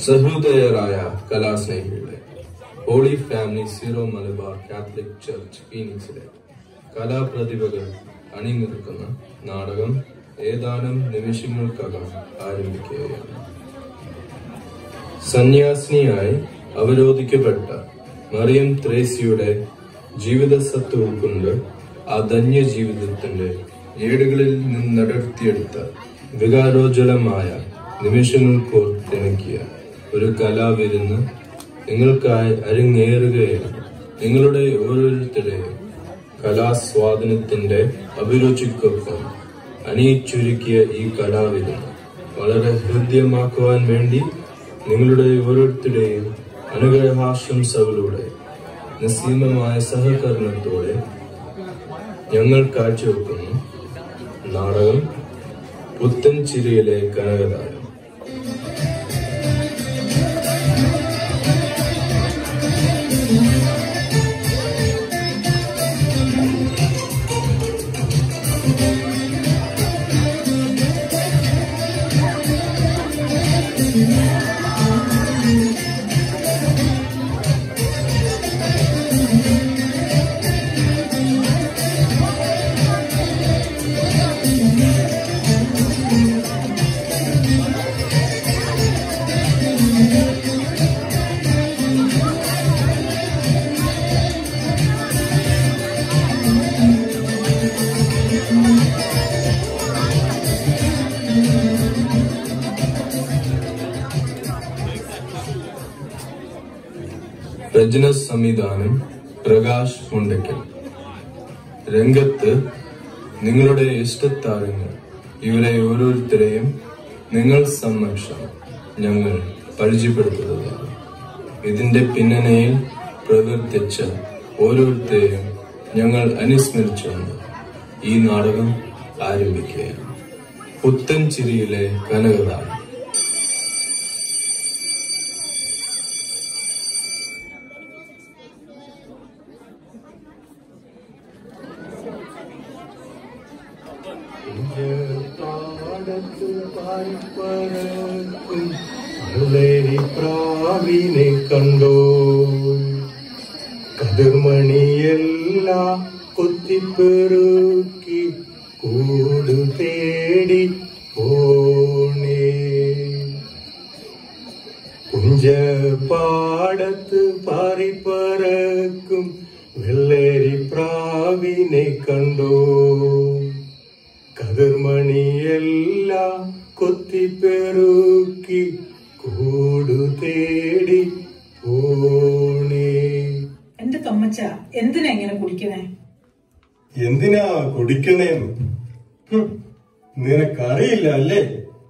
സഹൃദയരായ കലാസ്നേഹികളെ Holy Family Syro Malabar Catholic church ഫീനിക്സിലെ കലാപ്രതിഭകൾ അണിനിരക്കുന്ന നാടകം ഏതാനും നിമിഷങ്ങൾക്കകം ആരംഭിക്കുകയാണ് സന്യാസിനിയായി അവരോധിക്കപ്പെട്ട മറിയം ത്രേസിയുടെ ജീവിത സത്ത് ഉൾക്കൊണ്ട് ആ ധന്യ ജീവിതത്തിന്റെ ഏടുകളിൽ നിന്ന് നടത്തിയെടുത്ത വികാരോജ്വലമായ നിമിഷങ്ങൾ കോർത്തിണക്കിയ ഒരു കലാവിരുന്ന് നിങ്ങൾക്കായി അരങ്ങേറുകയാണ് നിങ്ങളുടെ ഓരോരുത്തരുടെയും കലാസ്വാദനത്തിന്റെ അഭിരുചിക്കൊപ്പം അണിയിച്ചൊരുക്കിയ ഈ കലാവിരുന്ന് വളരെ ഹൃദ്യമാക്കുവാൻ വേണ്ടി നിങ്ങളുടെ ഓരോരുത്തരുടെയും അനുഗ്രഹാശംസകളുടെ നിസ്സീമമായ സഹകരണത്തോടെ ഞങ്ങൾ കാഴ്ചവെക്കുന്നു നാടകം പുത്തൻചിരിയിലെ കനകതാരം രചന സംവിധാനം പ്രകാശ് മുണ്ടയ്ക്കൽ രംഗത്ത് നിങ്ങളുടെ ഇഷ്ടത്താരങ്ങൾ ഇവരെ ഓരോരുത്തരെയും നിങ്ങൾ സമക്ഷം ഞങ്ങൾ പരിചയപ്പെടുത്തുന്നതാണ് ഇതിന്റെ പിന്നണയിൽ പ്രവർത്തിച്ച ഓരോരുത്തരെയും ഞങ്ങൾ അനുസ്മരിച്ചുകൊണ്ട് ഈ നാടകം ആരംഭിക്കുകയാണ് പുത്തൻ ചിരിയിലെ കനകതാരം പ്രാവിനെ കണ്ടോ കതിർമണിയെല്ലാം കൊത്തിപ്പെറുക്കി കൂട് തേടി പോണേ കുഞ്ചപാടത്ത് പാറിപ്പറക്കും വെള്ളരി പ്രാവിനെ കണ്ടോ കതിർമണിയെല്ലാം കൊത്തിപ്പെറുക്കി കൂടു തേടി പോണേ എന്റെ തൊമ്മച്ച എന്തിനാ ഇങ്ങനെ കുടിക്കണേ എന്തിനാ കുടിക്കണേന്ന് ഹും, നിനക്കറിയില്ല അല്ലേ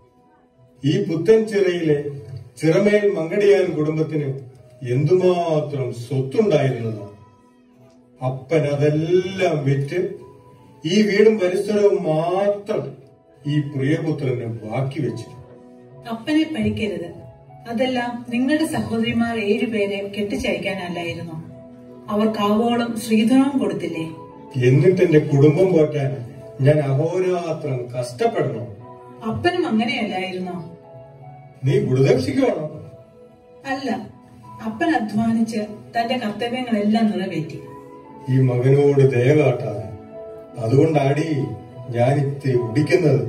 ഈ പുത്തൻ ചിറയിലെ ചിറമേൽ മങ്കടിയാൻ കുടുംബത്തിന് എന്തുമാത്രം സ്വത്തുണ്ടായിരുന്നതാ അപ്പൻ അതെല്ലാം വിറ്റ് ഈ വീടും പരിസരവും മാത്രം ഈ പ്രിയപുത്രന് ബാക്കി വെച്ചു അപ്പനെ പഴിക്കരുത് അതെല്ലാം നിങ്ങളുടെ സഹോദരിമാർ ഏഴുപേരെ കെട്ടിച്ചയക്കാനല്ലായിരുന്നു അവർക്കാവോളം ശ്രീധനവും കൊടുത്തില്ലേ എന്നിട്ട് എന്റെ കുടുംബം പോറ്റാൻ ഞാൻ അഹോരാത്രം കഷ്ടപ്പെടണം അപ്പനും അങ്ങനെയല്ലായിരുന്നോ നീ ഗുരുദർശിക്കുവാണോ അല്ല അപ്പൻ അധ്വാനിച്ച് തന്റെ കർത്തവ്യങ്ങളെല്ലാം നിറവേറ്റി ഈ മകനോട് ദയ കാട്ടാതെ അതുകൊണ്ടാടി ഞാൻ ഇത്തിരി കുടിക്കുന്നത്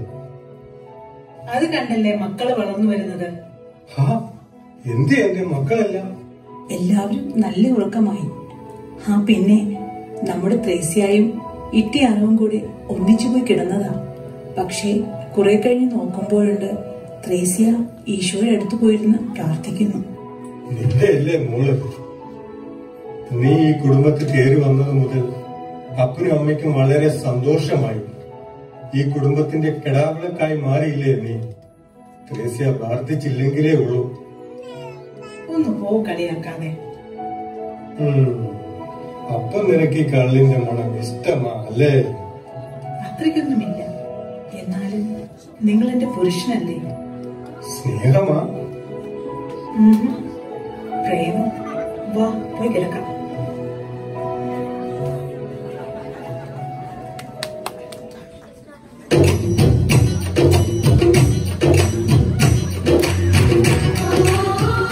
അത് കണ്ടല്ലേ മക്കള് വളർന്നു വരുന്നത് ഹാ എന്ത് എന്റെ മക്കളെല്ലാം എല്ലാവരും നല്ല ഉറക്കമായി ആ പിന്നെ നമ്മുടെ ത്രേസ്യായും ഇട്ടിയാറവും കൂടി ഒന്നിച്ചു പോയി കിടന്നതാ പക്ഷേ കുറെ കഴിഞ്ഞ് നോക്കുമ്പോഴുണ്ട് ത്രേസ്യ ഈശോയുടെ അടുത്ത് പോയിരുന്ന് പ്രാർത്ഥിക്കുന്നു നിന്റെ അല്ലേ മോള് നീ ഈ കുടുംബത്തിൽ കയറി വന്നത് മുതൽ അപ്പനും അമ്മയ്ക്കും വളരെ സന്തോഷമായി ഈ കുടുംബത്തിന്റെ കിടാവിളക്കായി മാറിയില്ലേ നീ ത്രേസ്യ പ്രാർത്ഥിച്ചില്ലെങ്കിലേ ഉള്ളൂ ഒന്ന് പോ കളിയാക്കാതെ ഉം. അപ്പൊ നിനക്ക് ഈ കള്ളിന്റെ മണം ഇഷ്ടമാ അല്ലേ അത്രയ്ക്കൊന്നുമില്ല എന്നാലും നിങ്ങൾ എന്റെ പുരുഷനല്ലേ സ്നേഹമാ ഉം. പ്രേമം വാ പോയി കിടക്കാം ആ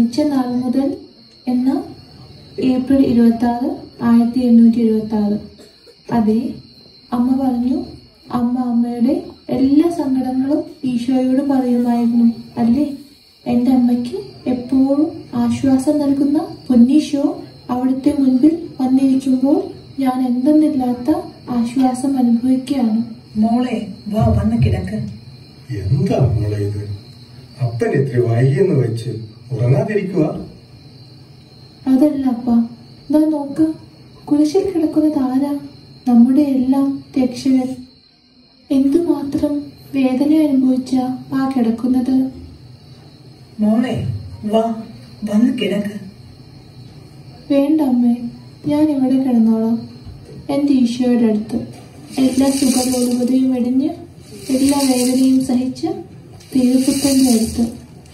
ജനിച്ച നാൾ മുതൽ എന്ന ഏപ്രിൽ ഇരുപത്തി ആറ് ആയിരത്തി എണ്ണൂറ്റി എഴുപത്തി ആറ് അതെ അമ്മ പറഞ്ഞു അമ്മ അമ്മയുടെ എല്ലാ സങ്കടങ്ങളും ഈശോയോട് പറയുമായിരുന്നു അല്ലേ എന്റെ അമ്മയ്ക്ക് എപ്പോഴും ആശ്വാസം നൽകുന്ന പൊന്നീശോ അവിടുത്തെ മുൻപിൽ വന്നിരിക്കുമ്പോൾ ഞാൻ എന്തെന്നില്ലാത്ത ആശ്വാസം അനുഭവിക്കുകയാണ് മോളെ വാ വന്ന് കിടക്ക് എന്താ മോളെ ഇത് അപ്പൻ ഇത്തിരി വൈകിയെന്ന് വെച്ച് ഉറങ്ങാതിരിക്കുക അതല്ല അപ്പ ദാ നോക്ക് കുരിശിൽ കിടക്കുന്നത് ആരാ നമ്മുടെ എല്ലാം രക്ഷകൻ എന്തുമാത്രം വേദന അനുഭവിച്ച ആ കിടക്കുന്നത് മോളെ വാ വന്ന് കിടക്ക് വേണ്ട അമ്മേ ഞാൻ ഇവിടെ കിടന്നോളാം എന്റെ ഈശോയുടെ അടുത്ത് എല്ലാ സുഖലോലുപതയും വെടിഞ്ഞ് എല്ലാ വേദനയും സഹിച്ച് ദൈവപുത്രന്റെ അടുത്ത്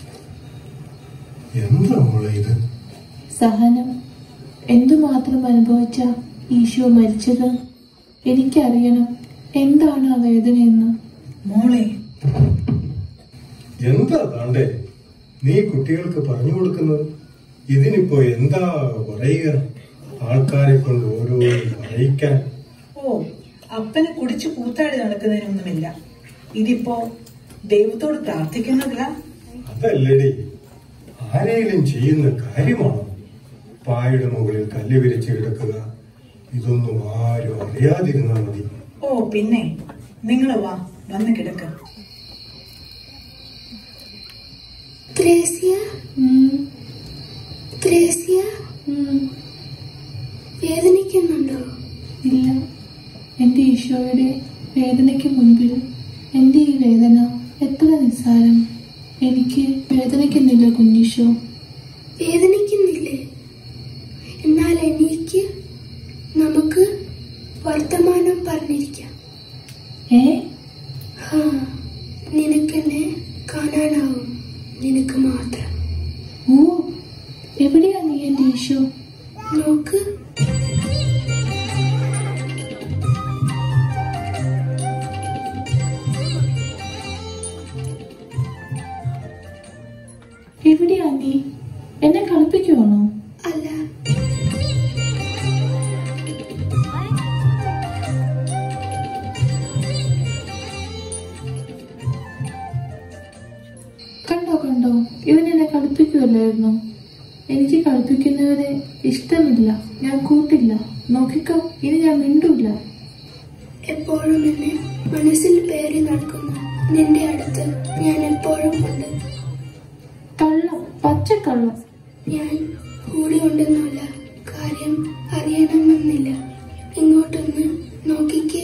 എന്താ മോളെ ഇത് സഹനം എന്തുമാത്രം അനുഭവിച്ച ഈശോ മരിച്ചത് എനിക്കറിയണം എന്താണ് ആ വേദനയെന്ന് മോളെ എന്താ താണ്ടേ നീ കുട്ടികൾക്ക് പറഞ്ഞു കൊടുക്കുന്നത് ഇതിനിപ്പോ എന്താ പറയുക ആൾക്കാരെ കൊണ്ട് ഓരോന്നും പറയിക്കാൻ ഓ അപ്പനെ കുടിച്ച് കൂത്താടി നടക്കുന്നതിനൊന്നുമില്ല ഇതിപ്പോ ദൈവത്തോട് പ്രാർത്ഥിക്കുന്നതില്ല അതല്ലടി ആരെങ്കിലും ചെയ്യുന്ന കാര്യമാണോ പായുടെ മുകളിൽ കല്ല് വിരിച്ച് കിടക്കുക ഇതൊന്നും ആരും അറിയാതിരുന്നാൽ മതി ഓ പിന്നെ നിങ്ങൾ വാ വന്ന് കിടക്ക് ത്രേസ്യ ഉം, ത്രേസ്യ ഉം, വേദനിക്കുന്നുണ്ടോ ഇല്ല എന്റെ ഈശോയുടെ വേദനയ്ക്ക് മുൻപിൽ എന്റെ ഈ വേദന എത്ര നിസ്സാരം എനിക്ക് വേദനിക്കുന്നില്ല കുഞ്ഞീശോ വേദനിക്കുന്നില്ലേ എന്നാൽ എനിക്ക് നമുക്ക് വർത്തമാനം പറഞ്ഞിരിക്കാം ഏ ഹാ നിനക്കെന്നെ കാണാനാവും നിനക്ക് മാത്രം ഓ എവിടെയാ നീ എന്റെ ഈശോ നോക്ക് എവിടെയാ നീ എന്നെ കളിപ്പിക്കുവാണോ അല്ല കണ്ടോ കണ്ടോ ഇവനെന്നെ കളിപ്പിക്കുമല്ലായിരുന്നു എനിക്ക് കളിപ്പിക്കുന്നവരെ ഇഷ്ടമില്ല ഞാൻ കൂട്ടില്ല നോക്കിക്കോ ഇനി ഞാൻ മിണ്ടൂല എപ്പോഴും എന്നെ മനസ്സിൽ പേറി നടക്കുന്ന നിന്റെ അടുത്ത് ഞാൻ എപ്പോഴും ഉണ്ട് കള്ളം പച്ചക്കള്ളം ഞാൻ കൂടി ഉണ്ടെന്നുള്ള കാര്യം അറിയണമെന്നില്ല ഇങ്ങോട്ടൊന്ന് നോക്കിക്കേ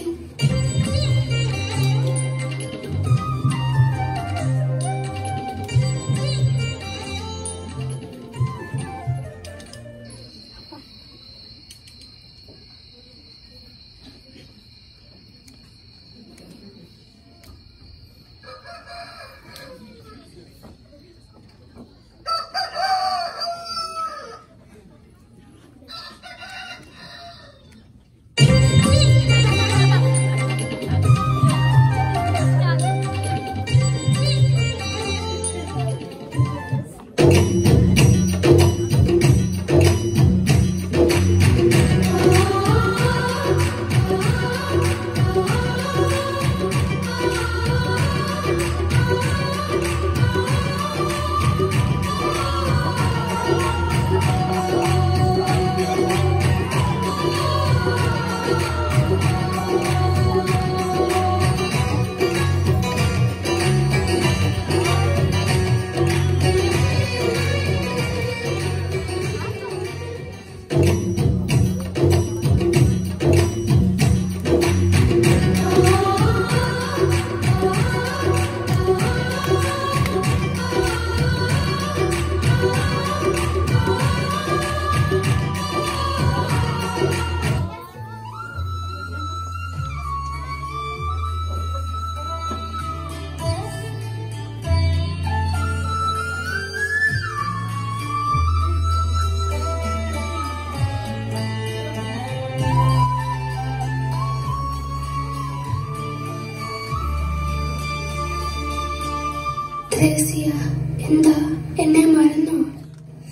ത്രേസ്യ എന്താ എന്നെ മറന്നോ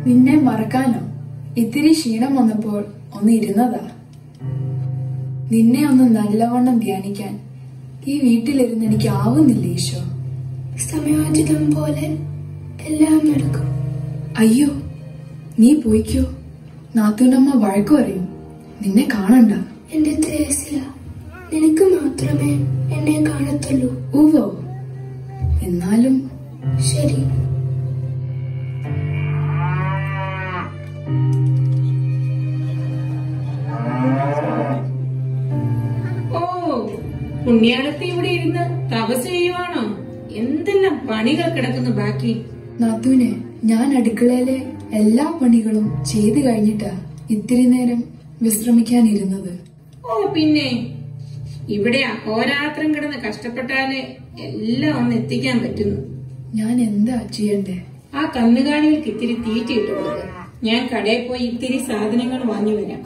നിന്നെ മറക്കാനോ ഇത്തിരി ക്ഷീണം വന്നപ്പോൾ ഒന്ന് ഇരുന്നതാ നിന്നെ ഒന്ന് നല്ലവണ്ണം ധ്യാനിക്കാൻ ഈ വീട്ടിലിരുന്ന് എനിക്ക് ആവുന്നില്ല ഈശോ സമയോചിതം പോലെ എല്ലാം നടക്കും അയ്യോ നീ പോയിക്കോ നാത്തൂനമ്മ വഴക്കു പറയും നിന്നെ കാണണ്ട എന്റെ ത്രേസ്യ നിനക്ക് മാത്രമേ എന്നെ കാണത്തുള്ളൂ ഉവോ എന്നാലും ശരി ഓ പുണ്യാളത്തെ ഇവിടെ ഇരുന്ന് തപസ് ചെയ്യുവാണോ എന്തെല്ലാം പണികൾ കിടക്കുന്നു ബാക്കി നാത്തൂനെ ഞാൻ അടുക്കളയിലെ എല്ലാ പണികളും ചെയ്തു കഴിഞ്ഞിട്ടാ ഇത്തിരി നേരം വിശ്രമിക്കാനിരുന്നത് ഓ പിന്നെ ഇവിടെ അഹോരാത്രം കിടന്ന് കഷ്ടപ്പെട്ടാലേ എല്ലാം ഒന്ന് എത്തിക്കാൻ പറ്റുന്നു ഞാൻ എന്താ ചെയ്യണ്ടേ ആ കന്നുകാലികൾക്ക് ഇത്തിരി തീറ്റ ഇട്ട് കൊടുക്കുക ഞാൻ കടയിൽ പോയി ഇത്തിരി സാധനങ്ങൾ വാങ്ങി വരാം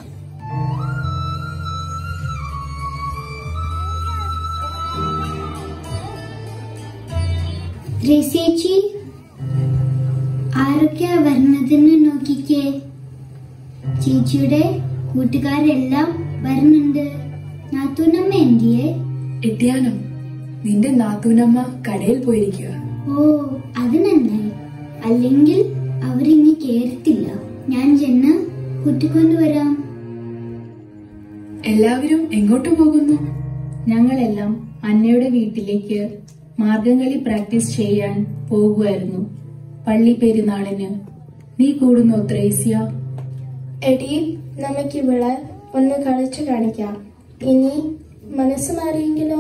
രസേച്ചി ആരൊക്കെയാ വരുന്നതെന്ന് നോക്കിക്കേ ചേച്ചിയുടെ കൂട്ടുകാരെല്ലാം വരുന്നുണ്ട് നാത്തൂനമ്മ എന്തിയെ എട്ടിയാനം നിന്റെ നാത്തൂനമ്മ കടയിൽ പോയിരിക്കുക ഓ അത് നന്നായി അല്ലെങ്കിൽ അവരിങ്ങി കേറത്തില്ല ഞാൻ ചെന്ന് കൂട്ടിക്കൊണ്ടുവരാം എല്ലാവരും എങ്ങോട്ട് പോകുന്നു ഞങ്ങളെല്ലാം അന്നയുടെ വീട്ടിലേക്ക് മാർഗംകളി പ്രാക്ടീസ് ചെയ്യാൻ പോകുമായിരുന്നു പള്ളി പെരുന്നാളിന് നീ കൂടുന്നോ ത്രേസ്യ എടി നമുക്കിവിടെ ഒന്ന് കളിച്ചു കാണിക്കാം ഇനി മനസ്സ് മാറിയെങ്കിലോ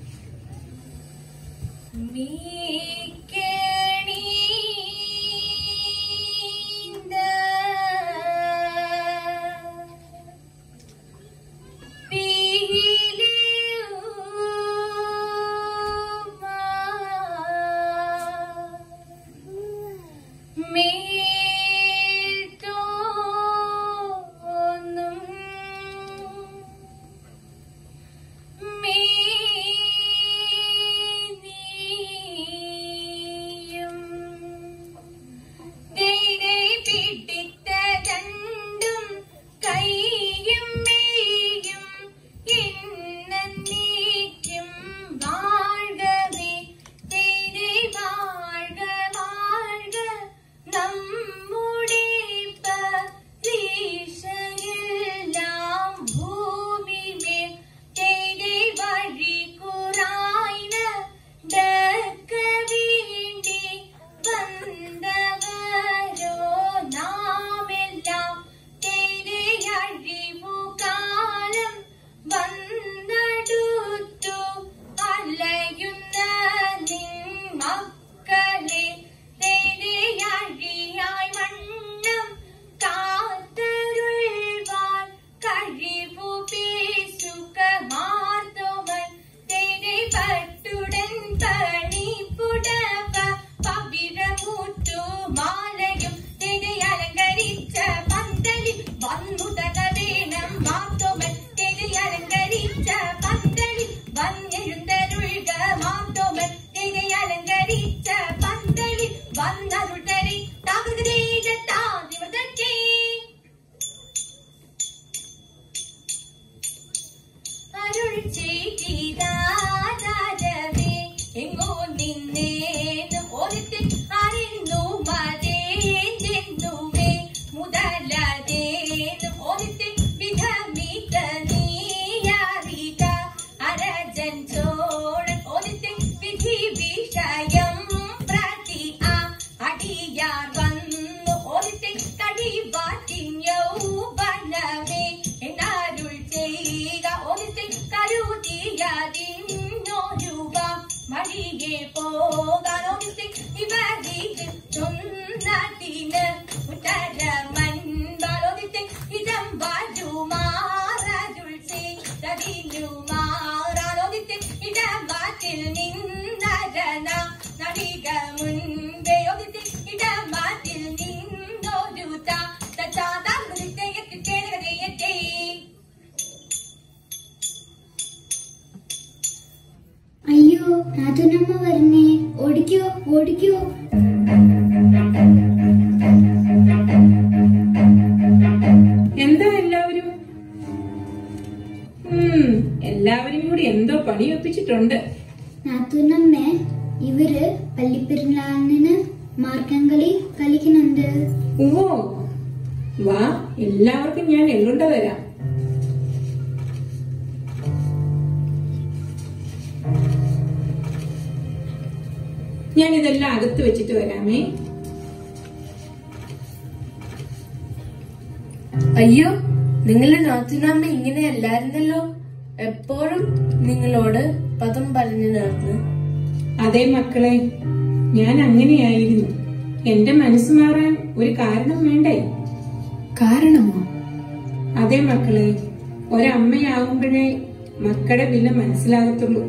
അയ്യോ നാത്തൂനമ്മ വരുന്നേ ഓടിക്കോ ഓടിക്കോ പണിയൊപ്പിച്ചിട്ടുണ്ട് നാത്തൂനമ്മേ ഇവര് പള്ളിപ്പെരുന്നാളിന് മാർഗംകളി കളിക്കുന്നുണ്ട് ഓ വാ എല്ലാവർക്കും ഞാൻ എള്ളുണ്ട തരാം ഞാൻ ഇതെല്ലാം അകത്ത് വെച്ചിട്ട് വരാമേ അയ്യോ നിങ്ങളുടെ നാത്തിനമ്മ ഇങ്ങനെയല്ലായിരുന്നല്ലോ എപ്പോഴും നിങ്ങളോട് പദം പറഞ്ഞു നടന്ന് അതെ മക്കളെ ഞാൻ അങ്ങനെയായിരുന്നു എന്റെ മനസ്സ് മാറാൻ ഒരു കാരണം വേണ്ടേ കാരണമോ അതെ മക്കളെ ഒരമ്മയാവുമ്പോഴേ മക്കളുടെ വില മനസ്സിലാകത്തുള്ളൂ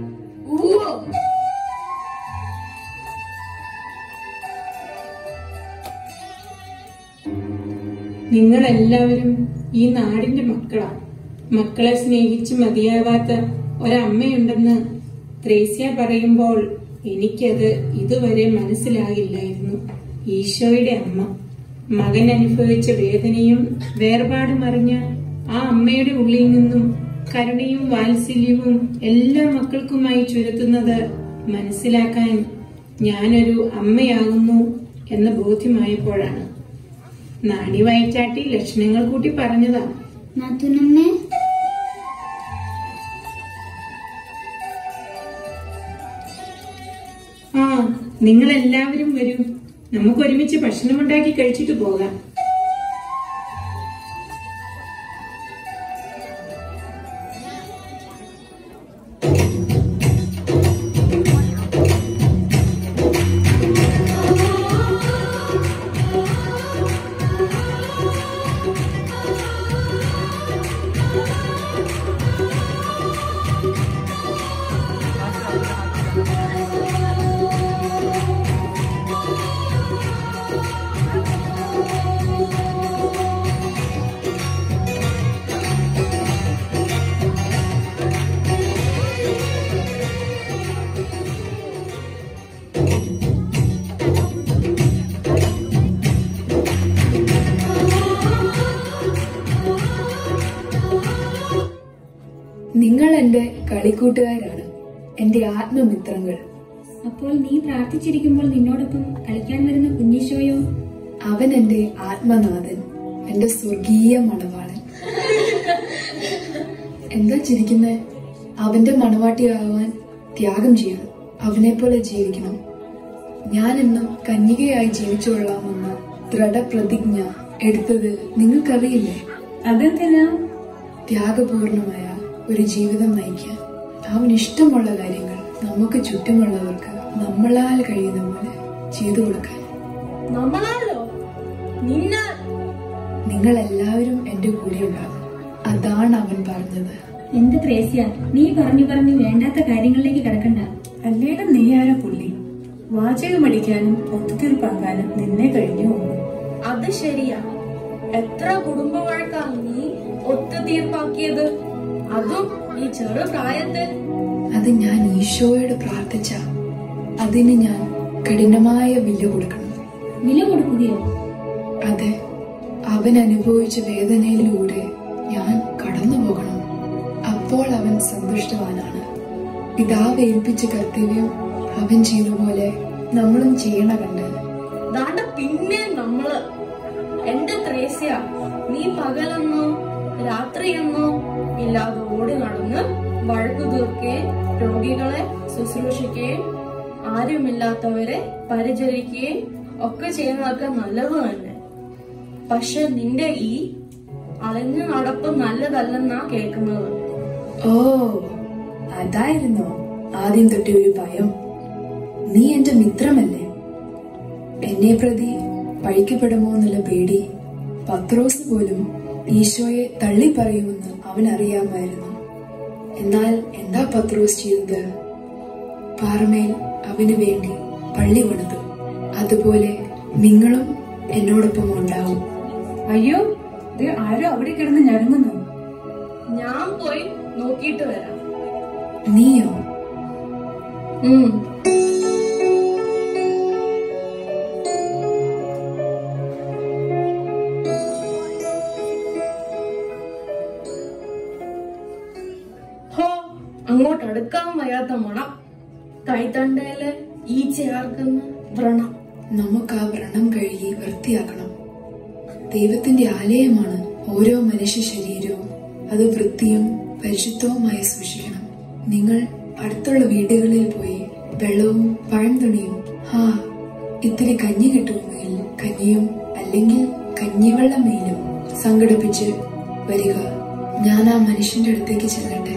നിങ്ങളെല്ലാവരും ഈ നാടിന്റെ മക്കളാണ് മക്കളെ സ്നേഹിച്ച് മതിയാവാത്ത ഒരമ്മയുണ്ടെന്ന് ത്രേസ്യ പറയുമ്പോൾ എനിക്കത് ഇതുവരെ മനസ്സിലാകില്ലായിരുന്നു ഈശോയുടെ അമ്മ മകൻ അനുഭവിച്ച വേദനയും വേർപാടും അറിഞ്ഞ ആ അമ്മയുടെ ഉള്ളിൽ നിന്നും കരുണയും വാത്സല്യവും എല്ലാ മക്കൾക്കുമായി ചുരത്തുന്നത് മനസ്സിലാക്കാൻ ഞാനൊരു അമ്മയാകുന്നു എന്ന ബോധ്യമായപ്പോഴാണ് നാണി വായിച്ചാട്ടി ലക്ഷണങ്ങൾ കൂട്ടി പറഞ്ഞതാ നാത്തൂനമ്മേ ആ നിങ്ങൾ എല്ലാവരും വരൂ നമുക്ക് ഒരുമിച്ച് ഭക്ഷണം ഉണ്ടാക്കി കഴിച്ചിട്ട് പോകാം നിങ്ങൾ എന്റെ കളിക്കൂട്ടുകാരാണ് എന്റെ ആത്മമിത്രങ്ങൾ അപ്പോൾ നീ പ്രാർത്ഥിച്ചിരിക്കുമ്പോൾ നിന്നോടൊപ്പം കളിക്കാൻ വരുന്ന കുഞ്ഞീശോയോ അവൻ എന്റെ ആത്മനാഥൻ എന്റെ സ്വർഗീയ മണവാളൻ എന്താ ചിരിക്കുന്നേ അവന്റെ മണവാട്ടിയാവാൻ ത്യാഗം ചെയ്യണം അവനെ പോലെ ജീവിക്കണം ഞാൻ എന്നും കന്യകയായി ജീവിച്ചുകൊള്ളാമെന്ന ദൃഢപ്രതിജ്ഞ എടുത്തത് നിങ്ങൾക്കറിയില്ലേ അതെന്തിനാ ത്യാഗപൂർണമായ ഒരു ജീവിതം നയിക്കാൻ അവൻ ഇഷ്ടമുള്ള കാര്യങ്ങൾ നമുക്ക് ചുറ്റുമുള്ളവർക്ക് നമ്മളാൽ കഴിയുന്ന പോലെ ചെയ്തു കൊടുക്കാൻ നമ്മളാലോ നിന്നാൽ നിങ്ങൾ എല്ലാവരും എന്റെ കൂടെ ഉണ്ടാകും അതാണ് അവൻ പറഞ്ഞത് എന്റെ ത്രേസ്യ നീ പറഞ്ഞു പറഞ്ഞു വേണ്ടാത്ത കാര്യങ്ങളിലേക്ക് കിടക്കണ്ട അല്ലേലും നീയാരോ പുള്ളി വാചകമടിക്കാനും ഒത്തുതീർപ്പാക്കാനും നിന്നെ കഴിഞ്ഞു പോകുന്നു അത് ശരിയാ എത്ര കുടുംബ വഴക്കാ നീ ഒത്തുതീർപ്പാക്കിയത് അതും ഈ ചെറു പ്രായത്തിൽ അത് ഞാൻ ഈശോയോട് പ്രാർത്ഥിച്ച അതിന് ഞാൻ കഠിനമായ വില കൊടുക്കണം വില കൊടുക്കുകയോ അതെ അവൻ അനുഭവിച്ച വേദനയിലൂടെ ഞാൻ കടന്നു പോകണം അപ്പോൾ അവൻ സന്തുഷ്ടവാനാണ് പിതാവ് ഏൽപ്പിച്ച കർത്തവ്യം അവൻ ചെയ്ത പോലെ നമ്മളും ചെയ്യണ കണ്ട് ദാണ്ട പിന്നെ നമ്മള് എന്റെ ത്രേസ്യ നീ പകലെന്നോ രാത്രിയെന്നോ ഇല്ലാതെ ഓടി നടന്ന് വഴക്കു തീർക്കുകയും രോഗികളെ ശുശ്രൂഷിക്കുകയും ആരുമില്ലാത്തവരെ പരിചരിക്കുകയും ഒക്കെ ചെയ്യുന്നതൊക്കെ നല്ലത് തന്നെ പക്ഷെ നിന്റെ ഈ അലഞ്ഞു നടപ്പ് നല്ലതല്ലെന്നാ കേൾക്കുന്നത് ഓ അതായിരുന്നോ ആദ്യം തൊട്ടേ ഒരു ഭയം നീ എന്റെ മിത്രമല്ലേ എന്നെ പ്രതി പഴിക്കപ്പെടുമോ എന്നുള്ള പേടി പത്രോസ് പോലും ഈശോയെ തള്ളി പറയുമെന്ന് അവൻ അറിയാമായിരുന്നു എന്നാൽ എന്താ പത്രോസ് ചെയ്തത് പാറമേൽ അവന് വേണ്ടി പള്ളി പണിതു അതുപോലെ നിങ്ങളും എന്നോടൊപ്പം ഉണ്ടാവും അയ്യോ ദേ ആരോ അവിടെ കിടന്ന് ഞരങ്ങുന്നു ഞാൻ പോയി നോക്കിയിട്ട് വരാം നീയോ ഉം ഹോ അങ്ങോട്ടാണ് നടക്കാൻ വയ്യാത്ത മണം കൈത്തണ്ടയില് ഈ ചേർക്കുന്ന വ്രണം നമുക്ക് ആ വ്രണം കഴുകി വൃത്തിയാക്കണം ദൈവത്തിന്റെ ആലയമാണ് ഓരോ മനുഷ്യ ശരീരവും അത് വൃത്തിയും പരിശുദ്ധവുമായി സൂക്ഷിക്കണം നിങ്ങൾ അടുത്തുള്ള വീടുകളിൽ പോയി വെള്ളവും പഴംതുണിയും ഹാ ഇത്തിരി കഞ്ഞി കിട്ടുമെങ്കിൽ കഞ്ഞിയും അല്ലെങ്കിൽ കഞ്ഞിവെള്ളം മേലും സംഘടിപ്പിച്ച് വരിക ഞാൻ ആ മനുഷ്യന്റെ അടുത്തേക്ക് ചെല്ലട്ടെ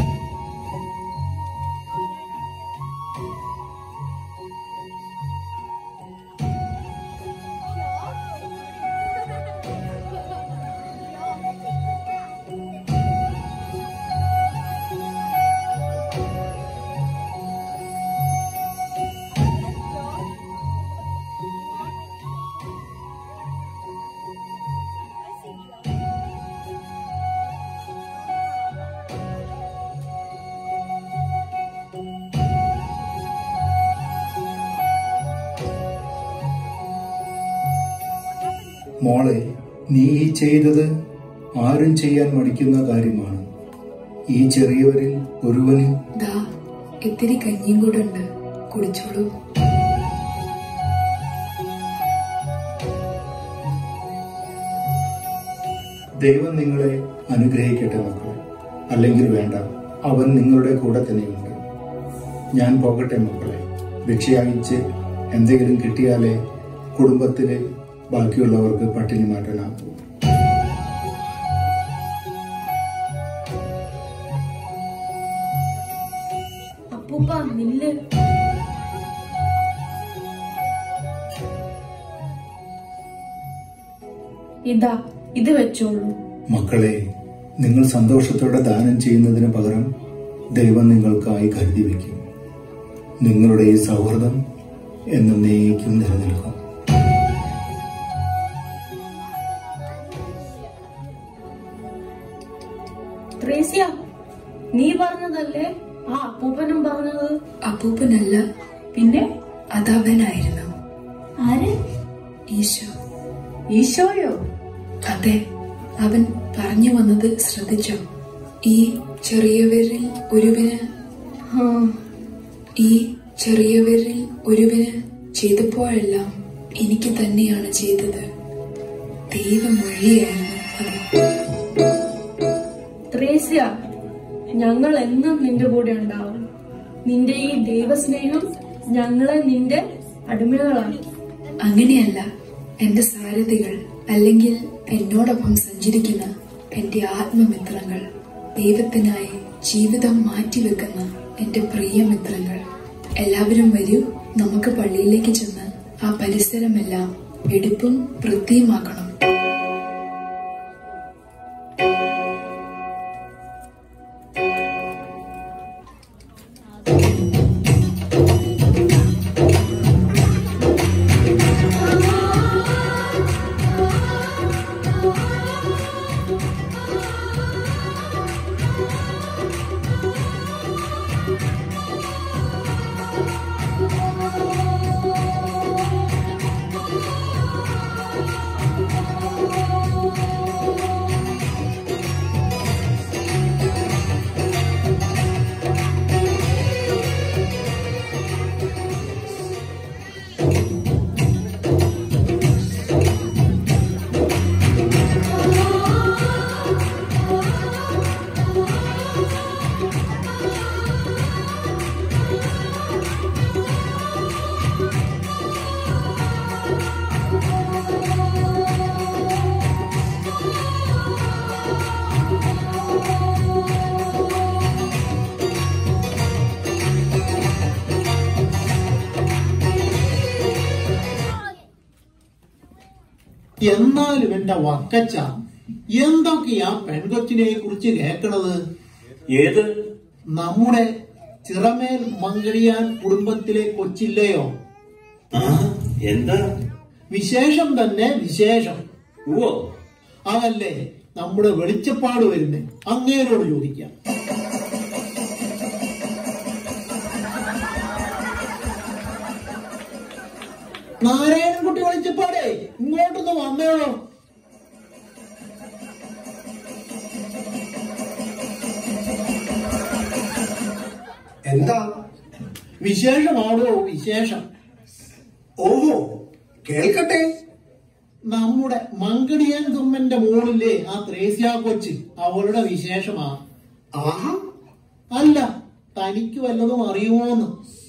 മോളെ നീ ഈ ചെയ്തത് ആരും ചെയ്യാൻ മടിക്കുന്ന കാര്യമാണ് ഈ ചെറിയവരിൽ ഒരുവന് ദാ ഇത്തിരി കഞ്ഞിയും കൂടെ ഉണ്ട് കുടിച്ചോളൂ ദൈവം നിങ്ങളെ അനുഗ്രഹിക്കട്ടെ മക്കളെ അല്ലെങ്കിൽ വേണ്ട അവൻ നിങ്ങളുടെ കൂടെ തന്നെയുണ്ട് ഞാൻ പോകട്ടെ മക്കളെ ഭിക്ഷയായിച്ച് എന്തെങ്കിലും കിട്ടിയാലേ കുടുംബത്തിലെ ബാക്കിയുള്ളവർക്ക് പട്ടിണി മാറ്റാനാകൂ അപ്പൂപ്പ നില്ല് ഇതാ ഇത് വെച്ചോളൂ മക്കളെ നിങ്ങൾ സന്തോഷത്തോടെ ദാനം ചെയ്യുന്നതിന് പകരം ദൈവം നിങ്ങൾക്കായി കരുതി വയ്ക്കും നിങ്ങളുടെ ഈ സൗഹൃദം എന്നേക്കും നിലനിൽക്കും ത്രേസ്യ നീ പറഞ്ഞതല്ലേ ആ അപ്പൂപ്പനും പറഞ്ഞത് അപ്പൂപ്പനല്ല പിന്നെ അതവനായിരുന്നു ആര് ഈശോ ഈശോയോ അതെ അവൻ പറഞ്ഞു വന്നത് ശ്രദ്ധിച്ചോ ഈ ചെറിയവരിൽ ഒരുവന് ആ, ഈ ചെറിയവരിൽ ഒരുവന് ചെയ്തപ്പോഴെല്ലാം എനിക്ക് തന്നെയാണ് ചെയ്തത് ദൈവമൊഴിയായിരുന്നു അത് ത്രേസ്യ ഞങ്ങൾ എന്നും നിന്റെ കൂടെ ഉണ്ടാവും നിന്റെ ഈ ദൈവസ്നേഹം ഞങ്ങളെ നിന്റെ അടിമകളാക്കി അങ്ങനെയല്ല എന്റെ സാരഥികൾ അല്ലെങ്കിൽ എന്നോടൊപ്പം സഞ്ചരിക്കുന്ന എന്റെ ആത്മമിത്രങ്ങൾ ദൈവത്തിനായി ജീവിതം മാറ്റിവെക്കുന്ന എന്റെ പ്രിയമിത്രങ്ങൾ എല്ലാവരും വരൂ നമുക്ക് പള്ളിയിലേക്ക് ചെന്ന് ആ പരിസരമെല്ലാം വെടിപ്പും വൃത്തിയുമാക്കണം എന്നാലും എന്റെ വക്കച്ച എന്തൊക്കെയാ പെൺകൊച്ചിനെ കുറിച്ച് കേക്കണത് ഏത് നമ്മുടെ ചിറമേൽ മംഗളിയാൻ കുടുംബത്തിലെ കൊച്ചില്ലയോ എന്താ വിശേഷം തന്നെ വിശേഷം ഓ അതല്ലേ നമ്മുടെ വെളിച്ചപ്പാട് വരുന്നേ അങ്ങേരോട് ചോദിക്കാം നാരായണൻകുട്ടി വെളിച്ചപ്പാടേ ഇങ്ങോട്ടൊന്ന് വന്നോളൂ എന്താ വിശേഷമാണോ വിശേഷം ഓഹോ കേൾക്കട്ടെ നമ്മുടെ മങ്കടിയൻ തുമ്മന്റെ മോളിലെ ആ ത്രേസ്യ കൊച്ച് അവളുടെ വിശേഷമാ ആഹാ അല്ല തനിക്ക് വല്ലതും അറിയുമോന്ന്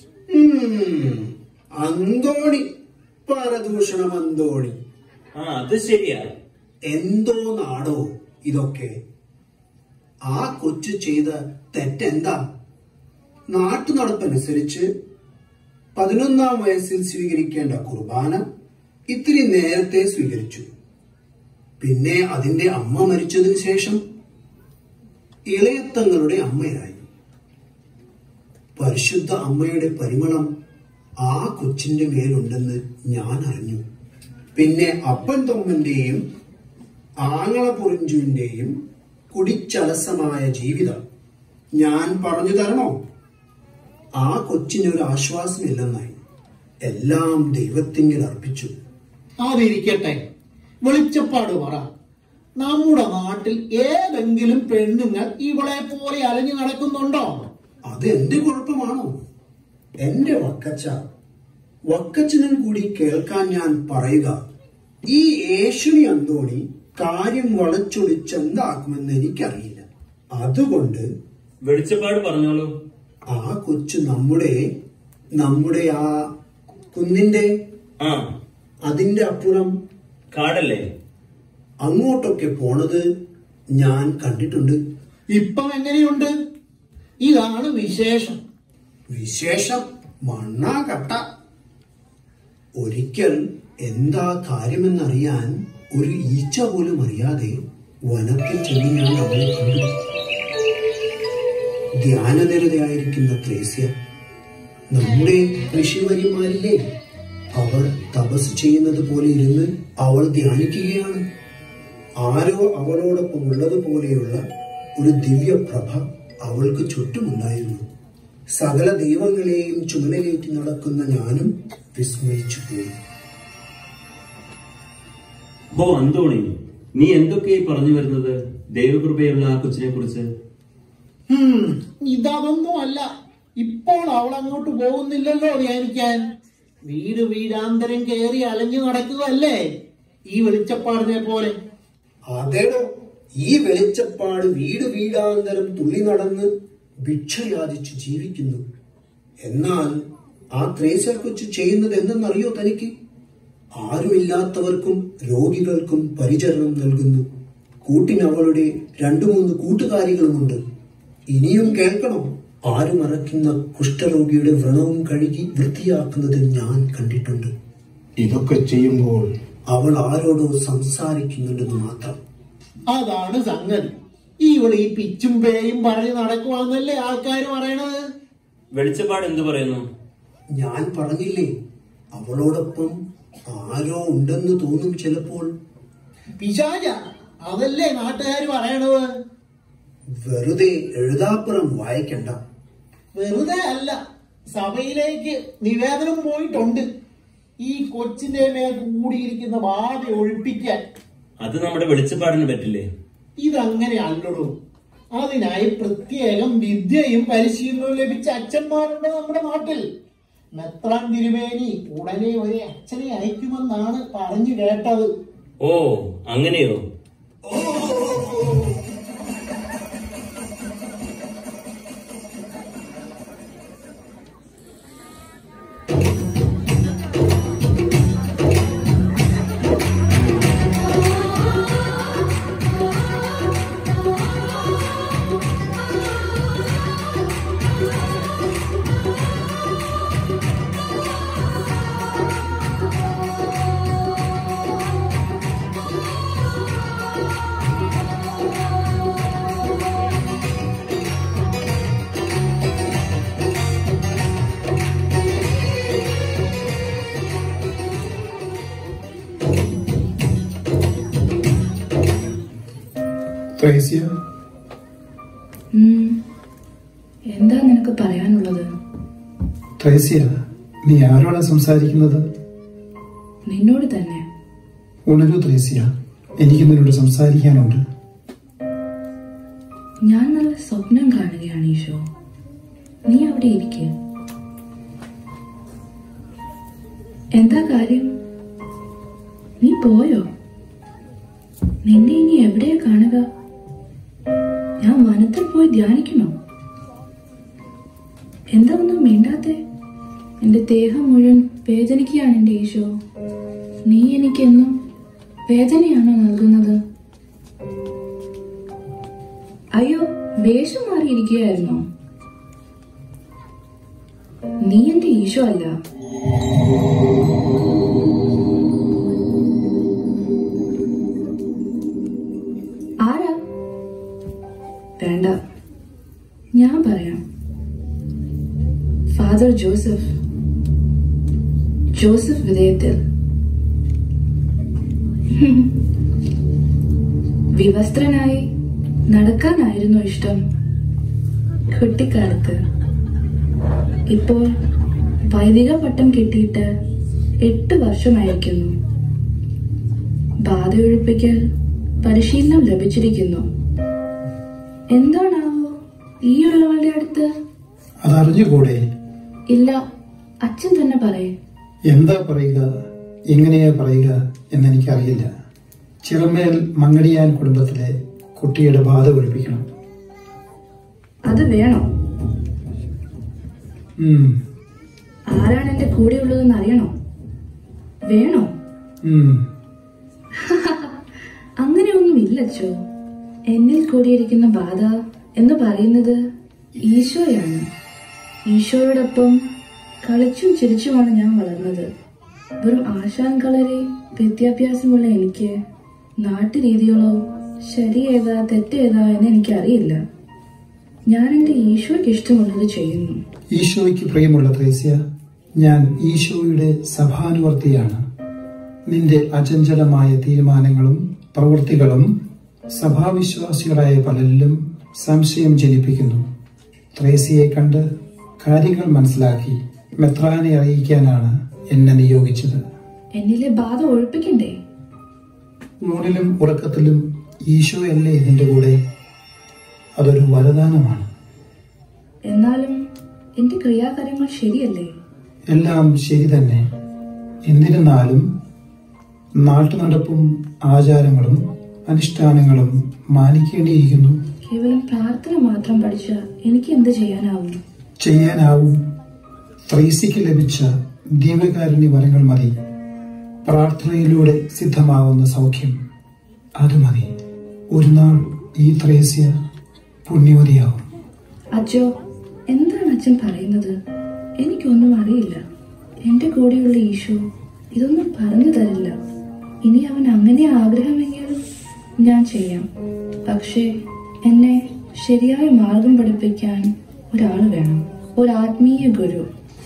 അന്തോണി പരദൂഷണം അന്തോണി ആ അത് ശരിയാ എന്തോ നാടോ ഇതൊക്കെ ആ കൊച്ചു ചെയ്ത തെറ്റെന്താ നാട്ടു നടപ്പനുസരിച്ച് പതിനൊന്നാം വയസ്സിൽ സ്വീകരിക്കേണ്ട കുർബാന ഇത്തിരി നേരത്തെ സ്വീകരിച്ചു പിന്നെ അതിന്റെ അമ്മ മരിച്ചതിന് ശേഷം ഇളയത്തങ്ങളുടെ അമ്മയായി പരിശുദ്ധ അമ്മയുടെ പരിമളം ആ കൊച്ചിന്റെ മേലുണ്ടെന്ന് ഞാൻ അറിഞ്ഞു പിന്നെ അപ്പൻ തൊമ്മന്റെയും ആങ്ങള പൊറിഞ്ചുവിന്റെയും കുടിച്ചലസമായ ജീവിതം ഞാൻ പറഞ്ഞു തരണോ ആ കൊച്ചിനൊരു ആശ്വാസമില്ലെന്നായി എല്ലാം ദൈവത്തിങ്കിൽ അർപ്പിച്ചു അതിരിക്കട്ടെ വെളിച്ചപ്പാട് പറ നമ്മുടെ നാട്ടിൽ ഏതെങ്കിലും പെണ്ണുങ്ങൾ ഇവളെ പോലെ അലഞ്ഞു നടക്കുന്നുണ്ടോ അത് എന്റെ കുഴപ്പമാണോ എന്റെ വക്കച്ച വക്കച്ചനും കൂടി കേൾക്കാൻ ഞാൻ പറയുക ഈ യേശുനി അന്തോണി കാര്യം വളച്ചൊടിച്ചെന്താക്കുമെന്ന് എനിക്കറിയില്ല അതുകൊണ്ട് വെളിച്ചപ്പാട് പറഞ്ഞോളൂ ആ കൊച്ചു നമ്മുടെ നമ്മുടെ ആ കുന്നിന്റെ ആ അതിന്റെ അപ്പുറം കാടല്ലേ അങ്ങോട്ടൊക്കെ പോണത് ഞാൻ കണ്ടിട്ടുണ്ട് ഇപ്പം എങ്ങനെയുണ്ട് ഇതാണ് വിശേഷം വിശേഷം മണ്ണാ കട്ട ഒരിക്കൽ എന്താ കാര്യമെന്നറിയാൻ ഒരു ഈച്ച പോലും അറിയാതെ വനത്തിൽ ചെന്ന് ഞാൻ അവളെ കണ്ടു ധ്യാനനിരതയായിരിക്കുന്ന ത്രേസ്യ നമ്മുടെ ഋഷിവര്യന്മാരില്ലേ അവർ തപസ് ചെയ്യുന്നത് പോലെ ഇരുന്ന് അവൾ ധ്യാനിക്കുകയാണ് ആരോ അവളോടൊപ്പം ഉള്ളതുപോലെയുള്ള ഒരു ദിവ്യപ്രഭ അവൾക്ക് ചുറ്റുമുണ്ടായിരുന്നു സകല ദൈവങ്ങളെയും ചുമലിലേറ്റി നടക്കുന്ന ഞാനും വിസ്മയിച്ചു പോയി ഹോ അന്തോണി നീ എന്തൊക്കെയായി പറഞ്ഞു വരുന്നത് ദൈവകൃപയുള്ള ആ കൊച്ചിനെ കുറിച്ച് ഹും, ഇതൊന്നും അല്ല ഇപ്പോൾ അവൾ അങ്ങോട്ട് പോകുന്നില്ലല്ലോ ധ്യാനിക്കാൻ വീട് വീടാന്തരം കയറി അലഞ്ഞു നടക്കുകയല്ലേ ഈ വെളിച്ചപ്പാടിനെ പോലെ അതേടോ ഈ വെളിച്ചപ്പാട് വീട് വീടാന്തരം തുള്ളി നടന്ന് ഭിക്ഷയാചിച്ച് ജീവിക്കുന്നു എന്നാൽ ആ ത്രേസ്യ കൊച്ചു ചെയ്യുന്നത് എന്തെന്നറിയോ തനിക്ക് ആരുമില്ലാത്തവർക്കും രോഗികൾക്കും പരിചരണം നൽകുന്നു കൂട്ടിന് അവളുടെ രണ്ടു മൂന്ന് കൂട്ടുകാരികളുമുണ്ട് ഇനിയും കേൾക്കണോ ആരുമറക്കുന്ന കുഷ്ഠരോഗിയുടെ വ്രണവും കഴുകി വൃത്തിയാക്കുന്നത് ഞാൻ കണ്ടിട്ടുണ്ട് ഇതൊക്കെ ചെയ്യുമ്പോൾ അവൾ ആരോടോ സംസാരിക്കുന്നുണ്ടെന്ന് മാത്രം അതാണ് സംഗതി ഇവൾ ഈ പിച്ചും പേയും പറഞ്ഞ് നടക്കുവാന്നല്ലേ ആൾക്കാർ പറയണത് വെളിച്ചപ്പാട് എന്തു പറയുന്നു ഞാൻ പറഞ്ഞില്ലേ അവളോടൊപ്പം ആരോ ഉണ്ടെന്ന് തോന്നും ചിലപ്പോൾ പിശാച അതല്ലേ നാട്ടുകാർ പറയണത് വെറുതെ എഴുതാപ്പുറം വായിക്കണ്ട വെറുതെ അല്ല സഭയിലേക്ക് നിവേദനം പോയിട്ടുണ്ട് ഈ കൊച്ചിന്റെ മേൽ കൂടിയിരിക്കുന്ന ബാധ ഒഴിപ്പിക്കാൻ അത് നമ്മുടെ വെളിച്ചപ്പാടിന് പറ്റില്ലേ ഇതങ്ങനെ അല്ലടോ അതിനായി പ്രത്യേകം വിദ്യയും പരിശീലനവും ലഭിച്ച അച്ഛന്മാരുണ്ട് നമ്മുടെ നാട്ടിൽ മെത്രാൻ തിരുമേനി ഉടനെ ഒരു അച്ഛനെ അയക്കുമെന്നാണ് പറഞ്ഞു കേട്ടത് ഓ അങ്ങനെയോ ത്രേസ്യ ഉം. എന്താ നിനക്ക് പറയാനുള്ളത് ത്രേസ്യ നീ ആരോടാ സംസാരിക്കുന്നത് നിന്നോട് തന്നെ ഉണരൂ ത്രേസ്യ എനിക്ക് നിന്നോട് സംസാരിക്കാനുണ്ട് ഞാൻ നല്ല സ്വപ്നം കാണുകയാണ് ഈശോ നീ അവിടെ ഇരിക്കുക എന്താ കാര്യം നീ പോയോ നിന്നെ ഇനി എവിടെയാ കാണുക ഞാൻ വനത്തിൽ പോയി ധ്യാനിക്കണോ എന്താ ഒന്നും മിണ്ടാത്തെ എന്റെ ദേഹം മുഴുവൻ വേദനിക്കുകയാണ് എന്റെ ഈശോ നീ എനിക്കെന്നും വേദനയാണോ നൽകുന്നത് അയ്യോ വേഷം മാറിയിരിക്കുകയായിരുന്നോ നീ എന്റെ ഈശോ അല്ല ആരാ വേണ്ട ഞാൻ പറയാം ഫാദർ ജോസഫ് ജോസഫ് വിധേയത്തിൽ വിവസ്ത്രനായി നടക്കാനായിരുന്നു ഇഷ്ടം കുട്ടിക്കാലത്ത് ഇപ്പോൾ വൈദിക പട്ടം കിട്ടിയിട്ട് എട്ട് വർഷമായിരിക്കുന്നു ബാധയൊഴിപ്പിക്കൽ പരിശീലനം ലഭിച്ചിരിക്കുന്നു എന്താണാവോ ഈ ഉള്ളവളുടെ അടുത്ത് അതറിഞ്ഞുകൂടെ ഇല്ല അച്ഛൻ തന്നെ പറയേ എന്താ പറയുക എങ്ങനെയാ പറയുക എന്നെനിക്കറിയില്ല ചിറമേൽ മങ്ങടിയാൻ കുടുംബത്തിലെ കുട്ടിയുടെ ബാധ ഒഴിപ്പിക്കണം അത് വേണോ ഉം, ആരാണ് എന്റെ കൂടെ ഉള്ളതെന്ന് അറിയണോ വേണോ ഉം. അങ്ങനെയൊന്നും ഇല്ലച്ചോ എന്നിൽ കൂടിയിരിക്കുന്ന ബാധ എന്ന് പറയുന്നത് ഈശോയാണ് ഈശോയോടൊപ്പം കളിച്ചും ചിരിച്ചുമാണ് ഞാൻ വളർന്നത് വെറും ആശാൻ കളരി വിദ്യാഭ്യാസമുള്ള എനിക്ക് നാട്ടുരീതികളോ ശരിയേതാ തെറ്റേതാ എന്ന് എനിക്കറിയില്ല ഞാൻ എന്റെ ഈശോയ്ക്ക് ഇഷ്ടമുള്ളത് ചെയ്യുന്നു ഈശോയ്ക്ക് പ്രിയമുള്ള ത്രേസ്യ ഞാൻ ഈശോയുടെ സഭാനുവർത്തിയാണ് നിന്റെ അചഞ്ചലമായ തീരുമാനങ്ങളും പ്രവൃത്തികളും സഭാവിശ്വാസികളായ പലരിലും സംശയം ജനിപ്പിക്കുന്നു ത്രേസ്യയെ കണ്ട് കാര്യങ്ങൾ മനസ്സിലാക്കി മെത്രാനെ അറിയിക്കാനാണ് എന്നെ നിയോഗിച്ചത് എന്നിലെ ബാധ ഒഴിപ്പിക്കണ്ടേ ഊണിലും ഉറക്കത്തിലും ഈശോയല്ലേ ഇതിന്റെ കൂടെ അതൊരു വരദാനമാണ് എന്നാലും എന്റെ ക്രിയാകാര്യങ്ങൾ ശരിയല്ലേ എല്ലാം ശരി തന്നെ എന്നിരുന്നാലും നാട്ടുനടപ്പും ആചാരങ്ങളും അനുഷ്ഠാനങ്ങളും മാനിക്കേണ്ടിയിരിക്കുന്നു കേവലം പ്രാർത്ഥന മാത്രം പഠിച്ച എനിക്ക് എന്ത് ചെയ്യാനാവും ചെയ്യാനാവും ത്രൈസിക്ക് ലഭിച്ച ദിവ്യകാരുണ്യ വരങ്ങൾ മതി പ്രാർത്ഥനയിലൂടെ സിദ്ധമാവുന്ന സൗഖ്യം അത് മതി ഒരു നാൾ ഈ ത്രേസ്യ പുണ്യവതിയാവും അച്ഛോ എന്താണ് അച്ഛൻ പറയുന്നത് എനിക്കൊന്നും അറിയില്ല എന്റെ കൂടെയുള്ള ഈശോ ഇതൊന്നും പറഞ്ഞു തരില്ല ഇനി അവൻ അങ്ങനെ ആഗ്രഹമെങ്കിൽ ഞാൻ ചെയ്യാം പക്ഷേ എന്നെ ശരിയായ മാർഗം പഠിപ്പിക്കാൻ ഒരാൾ വേണം ഒരു ആത്മീയ ഗുരു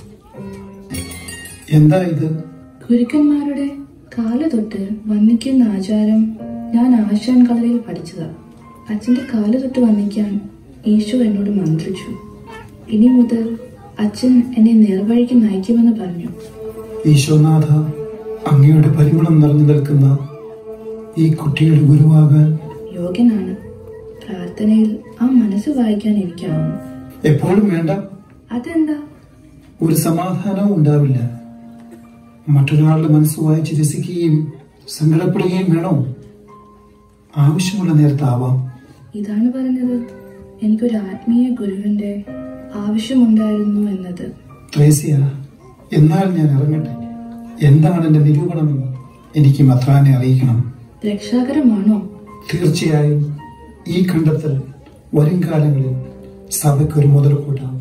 എന്താ ഇത് ഗുരുക്കന്മാരുടെ കാല തൊട്ട് വന്നിക്കുന്ന ആചാരം ഞാൻ ആശാൻ കളരിയിൽ പഠിച്ചതാ അച്ഛന്റെ കാല തൊട്ട് വന്നിക്കാൻ ഈശോ എന്നോട് മന്ത്രിച്ചു ഇനി മുതൽ അച്ഛൻ എന്നെ നേർവഴിക്ക് നയിക്കുമെന്ന് പറഞ്ഞു ഈശോനാഥ അങ്ങയുടെ പരിമളം നിറഞ്ഞു നിൽക്കുന്ന ഈ കുട്ടിയുടെ ഗുരുവാകാൻ യോഗ്യനാണ് പ്രാർത്ഥനയിൽ ആ മനസ്സ് വായിക്കാൻ എനിക്കാവും എപ്പോഴും വേണ്ട അതെന്താ ഒരു സമാധാനവും ഉണ്ടാവില്ല മറ്റൊരാളുടെ മനസ്സ് വായിച്ച് രസിക്കുകയും സങ്കടപ്പെടുകയും വേണോ ആവശ്യമുള്ള നേരത്താവാം ഇതാണ് പറഞ്ഞത് എനിക്കൊരു ആത്മീയ ഗുരുവിന്റെ ആവശ്യമുണ്ടായിരുന്നു എന്നത് ത്രേസ്യ എന്നാൽ ഞാൻ ഇറങ്ങട്ടെ എന്താണ് എന്റെ നിരൂപണമെന്ന് എനിക്ക് മത്രാനെ അറിയിക്കണം രക്ഷാകരമാണോ തീർച്ചയായും ഈ കണ്ടെത്തൽ വരും കാലങ്ങളിൽ സഭയ്ക്കൊരു മുതൽക്കൂട്ടാണ്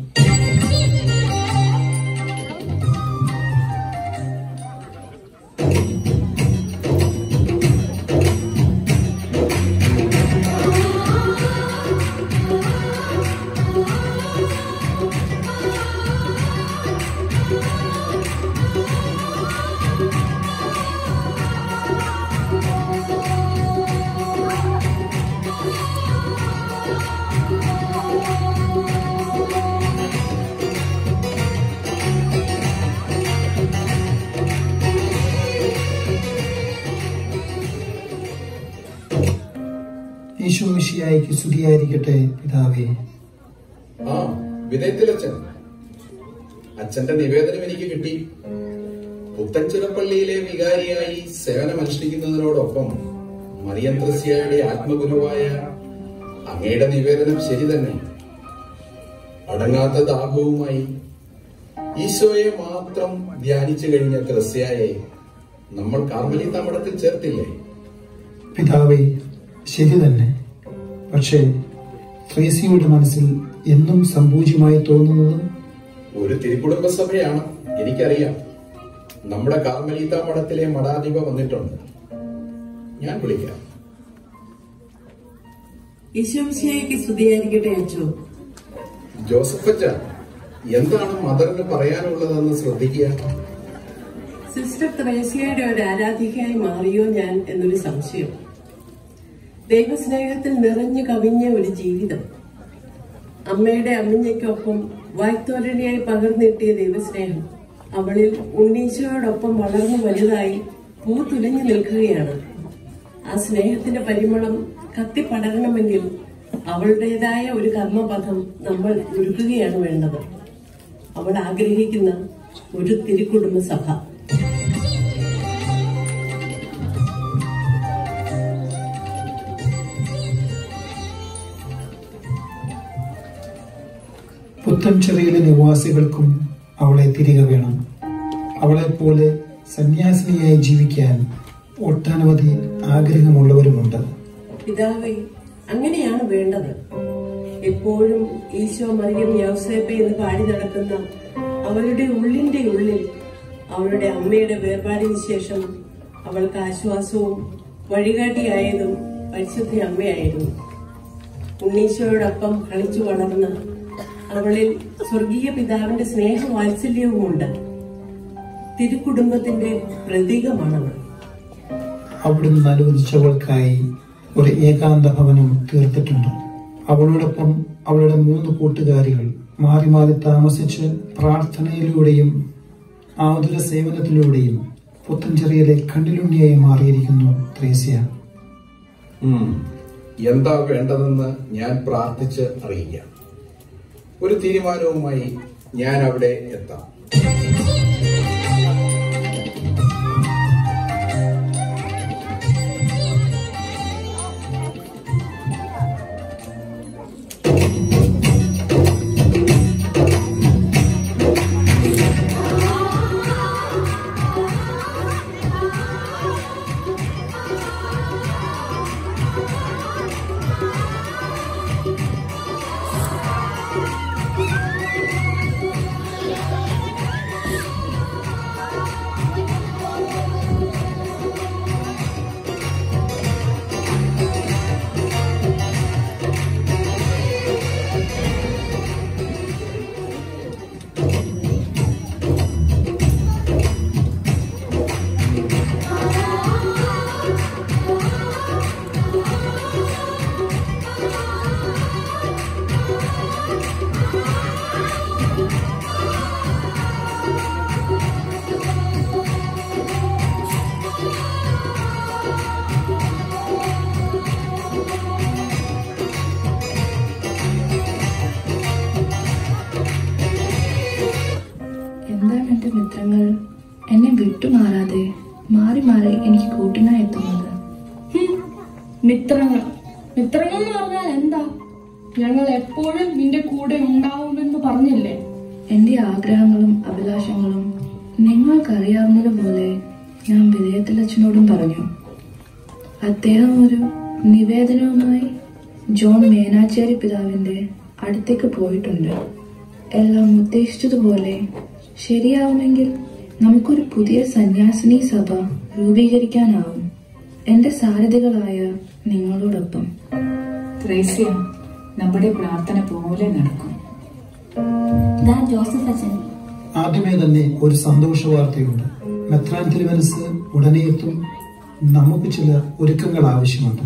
ഈശോ മിശിയായിക്ക് സ്തുതിയായിരിക്കട്ടെ പിതാവേ ആ വിധേയത്തിലച്ഛൻ അച്ഛന്റെ നിവേദനം എനിക്ക് കിട്ടി പുത്തൻചിറപ്പള്ളിയിലെ വികാരിയായി സേവനമനുഷ്ഠിക്കുന്നതിനോടൊപ്പം മറിയം ത്രസ്യയുടെ ആത്മഗുരുവായ അങ്ങയുടെ നിവേദനം ശരി തന്നെ അടങ്ങാത്ത ദാഹവുമായി ഈശോയെ മാത്രം ധ്യാനിച്ചു കഴിഞ്ഞ ത്രസ്യയെ നമ്മൾ കാർമലി തമടത്തിൽ ചേർത്തില്ലേ പിതാവേ ശരി തന്നെ പക്ഷേ ട്രേസിയുടെ മനസ്സിൽ എന്നും സമ്പൂജ്യമായി തോന്നുന്നത് ഒരു തിരുക്കുടുംബ സഭയാണ് എനിക്കറിയാം നമ്മുടെ കാർമലീത്ത മഠത്തിലെ മഠാധിപ വന്നിട്ടുണ്ട് ഞാൻ വിളിക്കാം ഈശോംശിയായിക്ക് സ്തുതിയായിരിക്കട്ടെ അച്ചോ ജോസഫച്ച എന്താണ് മദറിന് പറയാനുള്ളതെന്ന് ശ്രദ്ധിക്കുക സിസ്റ്റർ ത്രേസ്യയുടെ ഒരു ആരാധികയായി മാറിയോ ഞാൻ എന്നൊരു സംശയം ദൈവസ്നേഹത്തിൽ നിറഞ്ഞു കവിഞ്ഞ ഒരു ജീവിതം അമ്മയുടെ അമ്മിഞ്ഞയ്ക്കൊപ്പം വായ്ത്തോരണിയായി പകർന്നിട്ടിയ ദൈവസ്നേഹം അവളിൽ ഉണ്ണീശയോടൊപ്പം വളർന്നു വലുതായി പൂത്തുലഞ്ഞു നിൽക്കുകയാണ് ആ സ്നേഹത്തിന്റെ പരിമളം കത്തിപ്പടരണമെങ്കിൽ അവളുടേതായ ഒരു കർമ്മപഥം നമ്മൾ ഒരുക്കുകയാണ് വേണ്ടത് അവൾ ആഗ്രഹിക്കുന്ന ഒരു തിരുക്കുടുംബ സഭ പുത്തൻചെറിയിലെ നിവാസികൾക്കും അവളെ തിരികെ വേണം അവളെപ്പോലെ സന്യാസിനിയായി ജീവിക്കാൻ ഒട്ടനവധി ആഗ്രഹമുള്ളവരുമുണ്ട് പിതാവേ അങ്ങനെയാണ് വേണ്ടത് എപ്പോഴും ഈശോ മറിയം യൗസേപ്പ എന്ന് പാടി നടക്കുന്ന അവരുടെ ഉള്ളിന്റെ ഉള്ളിൽ അവളുടെ അമ്മയുടെ വേർപാടിന് ശേഷം അവൾക്ക് ആശ്വാസവും വഴികാട്ടിയായതും പരിശുദ്ധ അമ്മയായിരുന്നു ഉണ്ണീശോയോടൊപ്പം കളിച്ചു വളർന്ന അവളിൽ സ്വർഗീയ പിതാവിന്റെ സ്നേഹവാത്സല്യവുമുണ്ട് തിരുക്കുടുംബത്തിന്റെ പ്രതീകമാണവൾ അവിടുന്ന് അനുവദിച്ചവൾക്കായി ഒരു ഏകാന്ത ഭവനം തീർത്തിട്ടുണ്ട് അവളോടൊപ്പം അവളുടെ മൂന്ന് കൂട്ടുകാരികൾ മാറി മാറി താമസിച്ച് പ്രാർത്ഥനയിലൂടെയും ആതുര സേവനത്തിലൂടെയും പുത്തൻചെറിയിലെ കണ്ണിലുണ്ണിയായി മാറിയിരിക്കുന്നു ത്രേസ്യ ഉം. എന്താ വേണ്ടതെന്ന് ഞാൻ പ്രാർത്ഥിച്ച് അറിയിക്കാം ഒരു തീരുമാനവുമായി ഞാൻ അവിടെ എത്താം എന്താണ് എന്റെ മിത്രങ്ങൾ എന്നെ വിട്ടുമാറാതെ മാറി മാറി എനിക്ക് കൂട്ടിനായി എത്തുന്നത് മിത്രങ്ങൾ മിത്രങ്ങൾ എന്ന് പറഞ്ഞാൽ എന്താ ഞങ്ങൾ എപ്പോഴും നിന്റെ കൂടെ ഉണ്ടാവുമെന്ന് പറഞ്ഞില്ലേ എന്റെ ആഗ്രഹങ്ങളും അഭിലാഷങ്ങളും നിങ്ങൾക്കറിയാവുന്നതുപോലെ ഞാൻ വിജയത്തിലച്ഛനോടും പറഞ്ഞു അദ്ദേഹം ഒരു നിവേദനവുമായി ജോൺ മേനാച്ചേരി പിതാവിന്റെ അടുത്തേക്ക് പോയിട്ടുണ്ട് എല്ലാം ഉദ്ദേശിച്ചതുപോലെ ശരിയാവുമെങ്കിൽ നമുക്കൊരു പുതിയ സന്യാസിനി സഭ രൂപീകരിക്കാനാവും എന്റെ സാരഥികളായ നിങ്ങളോടൊപ്പം ത്രേസ്യ നമ്മുടെ പ്രാർത്ഥന പോലെ നടക്കും ദാ ജോസഫ് അച്ഛൻ ആദ്യമേ തന്നെ ഒരു സന്തോഷ വാർത്തയുണ്ട് മെത്രാൻ തിരുമനസ് ഉടനെ എത്തും നമുക്ക് ചില ഒരുക്കങ്ങൾ ആവശ്യമുണ്ട്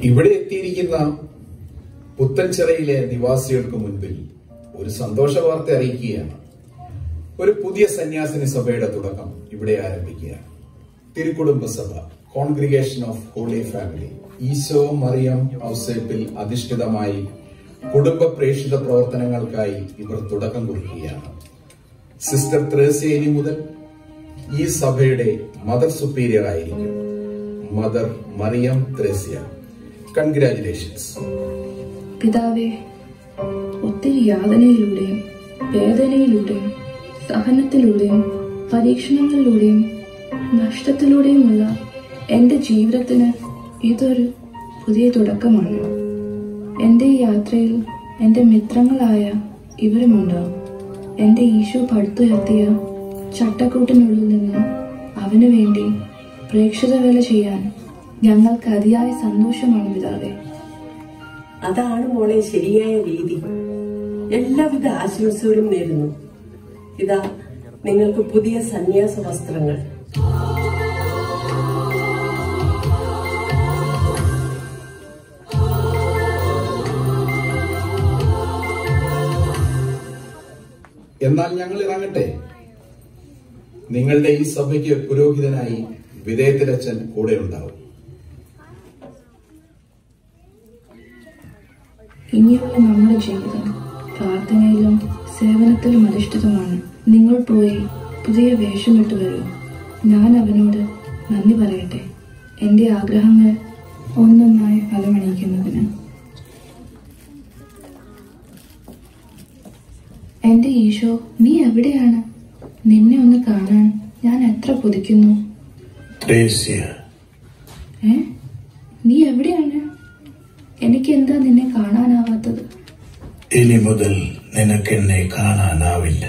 ഇവിടെ എത്തിയിരിക്കുന്ന പുത്തൻചിറയിലെ നിവാസികൾക്ക് മുൻപിൽ ഒരു സന്തോഷ വാർത്ത അറിയിക്കുകയാണ് ഒരു പുതിയ സന്യാസിനി സഭയുടെ തുടക്കം ഇവിടെ ആരംഭിക്കുകയാണ് തിരുക്കുടുംബ സഭ congregation of holy family Eesho Mariam ഔസേപ്പിൽ അധിഷ്ഠിതമായി കുടുംബ പ്രേക്ഷിത പ്രവർത്തനങ്ങൾക്കായി ഇവർ തുടക്കം കുറിക്കുകയാണ് സിസ്റ്റർ ത്രേസ്യ ഇനി മുതൽ ഈ സഭയുടെ മദർ സുപ്പീരിയർ ആയിരിക്കും മദർ മറിയം ത്രേസ്യ കൺഗ്രാറ്റുലേഷൻസ് പിതാവേ ഒത്തിരി യാതനയിലൂടെയും വേദനയിലൂടെയും സഹനത്തിലൂടെയും പരീക്ഷണങ്ങളിലൂടെയും നഷ്ടത്തിലൂടെയുമുള്ള എന്റെ ജീവിതത്തിന് ഇതൊരു പുതിയ തുടക്കമാണ് എന്റെ ഈ യാത്രയിൽ എന്റെ മിത്രങ്ങളായ ഇവരുമുണ്ടാവും എന്റെ ഈശോ പടുത്തുയർത്തിയ ചട്ടക്കൂട്ടിനുള്ളിൽ നിന്ന് അവനു വേണ്ടി പ്രേക്ഷിത വേല ചെയ്യാൻ ഞങ്ങൾക്ക് അതിയായ സന്തോഷമാണ് പിതാവേ അതാണ് മോളെ ശരിയായ രീതി എല്ലാവിധ ആശംസകളും നേരുന്നു ഇതാ നിങ്ങൾക്ക് പുതിയ സന്യാസ വസ്ത്രങ്ങൾ എന്നാൽ ഞങ്ങൾ ഇറങ്ങട്ടെ നിങ്ങളുടെ ഈ സഭയ്ക്ക് പുരോഹിതനായി വിധേയത്തിലച്ഛൻ കൂടെ ഉണ്ടാവും ഇനിയുള്ള നമ്മുടെ ജീവിതം പ്രാർത്ഥനയിലും സേവനത്തിലും അധിഷ്ഠിതമാണ് നിങ്ങൾ പോയി പുതിയ വേഷമിട്ട് വരൂ ഞാൻ അവനോട് നന്ദി പറയട്ടെ എന്റെ ആഗ്രഹങ്ങൾ ഒന്നൊന്നായി ഫലമണിയിക്കുന്നതിന് എന്റെ ഈശോ നീ എവിടെയാണ് നിന്നെ ഒന്ന് കാണാൻ ഞാൻ എത്ര കൊതിക്കുന്നു ത്രേസ്യ ഏ നീ എവിടെയാണ് എനിക്ക് എന്താ നിന്നെ കാണാനാവാത്തത് ഇനി മുതൽ നിനക്കെന്നെ കാണാനാവില്ല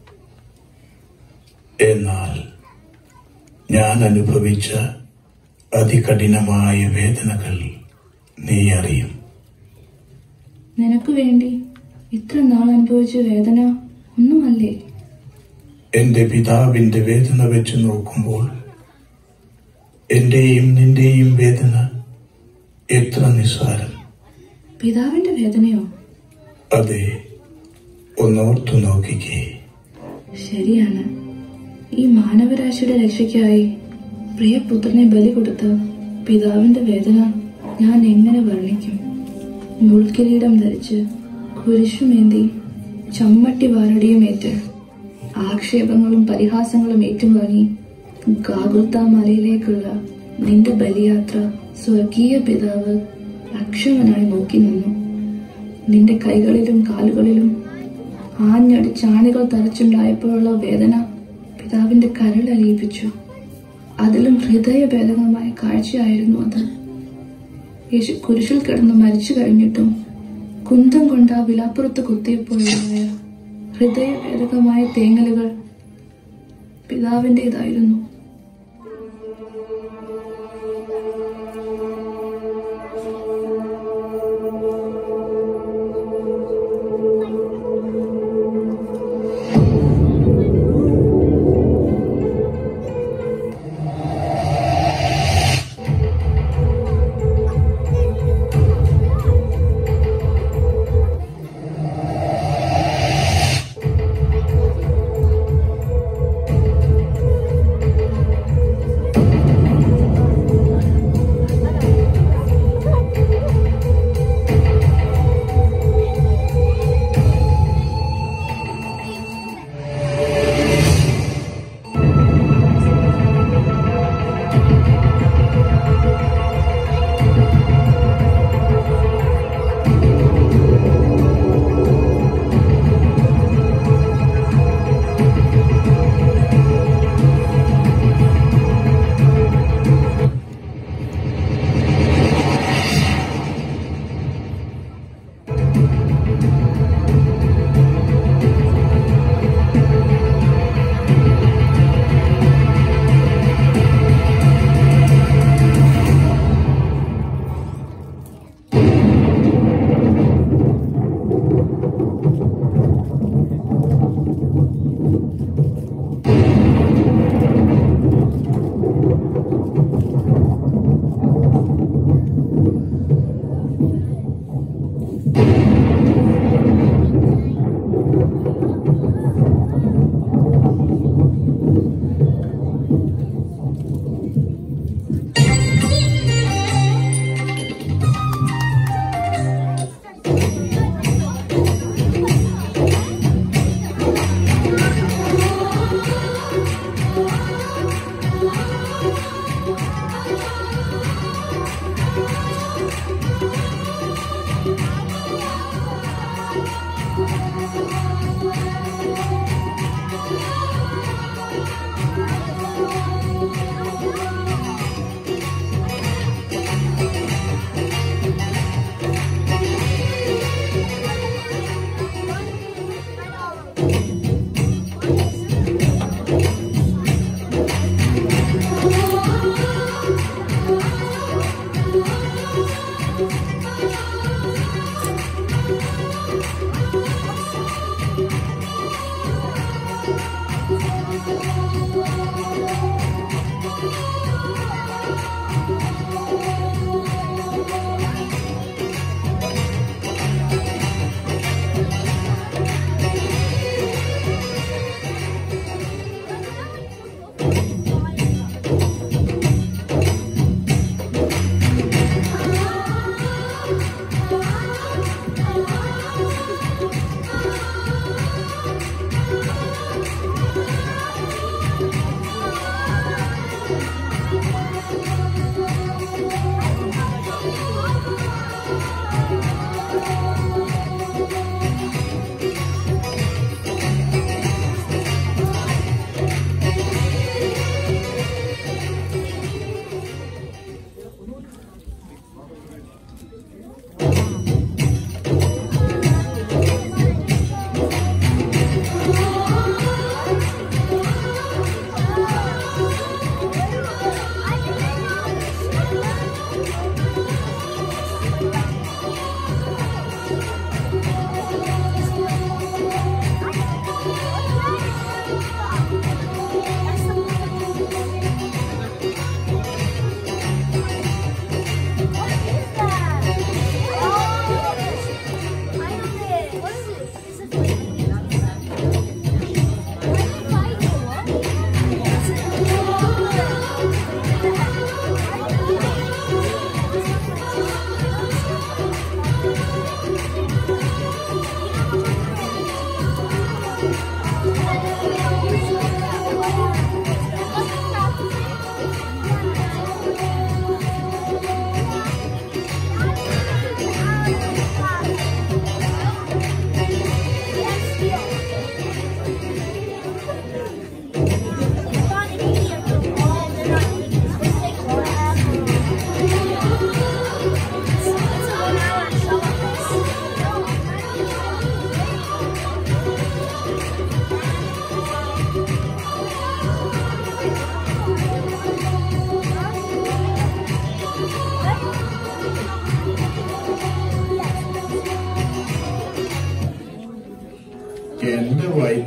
എന്നാൽ ഞാൻ അനുഭവിച്ച അതികഠിനമായ വേദനകൾ നീ അറിയും നിനക്ക് വേണ്ടി ഇത്ര നാൾ അനുഭവിച്ച വേദന ഒന്നുമല്ലേ എന്റെ പിതാവിന്റെ വേദന വെച്ച് നോക്കുമ്പോൾ എന്റെയും നിന്റെയും വേദന എത്ര നിസ്സാരം പിതാവിന്റെ വേദനയോ അതെ ഒന്നോർത്തു നോക്കിക്കേ ശരിയാണ് ഈ മാനവരാശിയുടെ രക്ഷയ്ക്കായി പ്രിയപുത്രനെ ബലി കൊടുത്ത പിതാവിന്റെ വേദന ഞാൻ എങ്ങനെ വർണ്ണിക്കും മുൾക്കിരീടം ധരിച്ച് കുരിശുമേന്തി ചമ്മട്ടി വാരടിയുമേറ്റ് ആക്ഷേപങ്ങളും പരിഹാസങ്ങളും ഏറ്റുവാങ്ങി ഗാഗുൽത്ത മലയിലേക്കുള്ള നിന്റെ ബലിയാത്ര സ്വർഗീയ പിതാവ് അക്ഷമനായി നോക്കി നിന്നു നിന്റെ കൈകളിലും കാലുകളിലും ആഞ്ഞടിച്ചാണികൾ തറച്ചുണ്ടായപ്പോഴുള്ള വേദന പിതാവിന്റെ കരളലിയിപ്പിച്ചു അതിലും ഹൃദയഭേദകമായ കാഴ്ചയായിരുന്നു അത് യേശു കുരിശിൽ കിടന്ന് മരിച്ചു കഴിഞ്ഞിട്ടും കുന്തം കൊണ്ട് ആ വിലാപ്പുറത്ത് കുത്തിയപ്പോഴുണ്ടായ ഹൃദയഭേദകമായ തേങ്ങലുകൾ പിതാവിൻ്റെതായിരുന്നു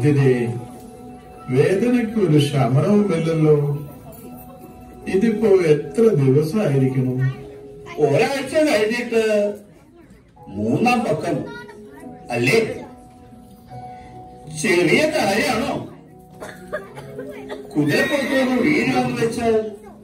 വൈദ്യരെ വേദനയ്ക്ക് ഒരു ശമനവുമില്ലല്ലോ ഇതിപ്പോ എത്ര ദിവസമായിരിക്കണം ഒരാഴ്ച കഴിഞ്ഞിട്ട് മൂന്നാം പക്കം അല്ലേ ചെറിയ കാര്യമാണോ കുതിരപ്പുറത്തുനിന്ന് വീഴുമെന്ന് വെച്ചാൽ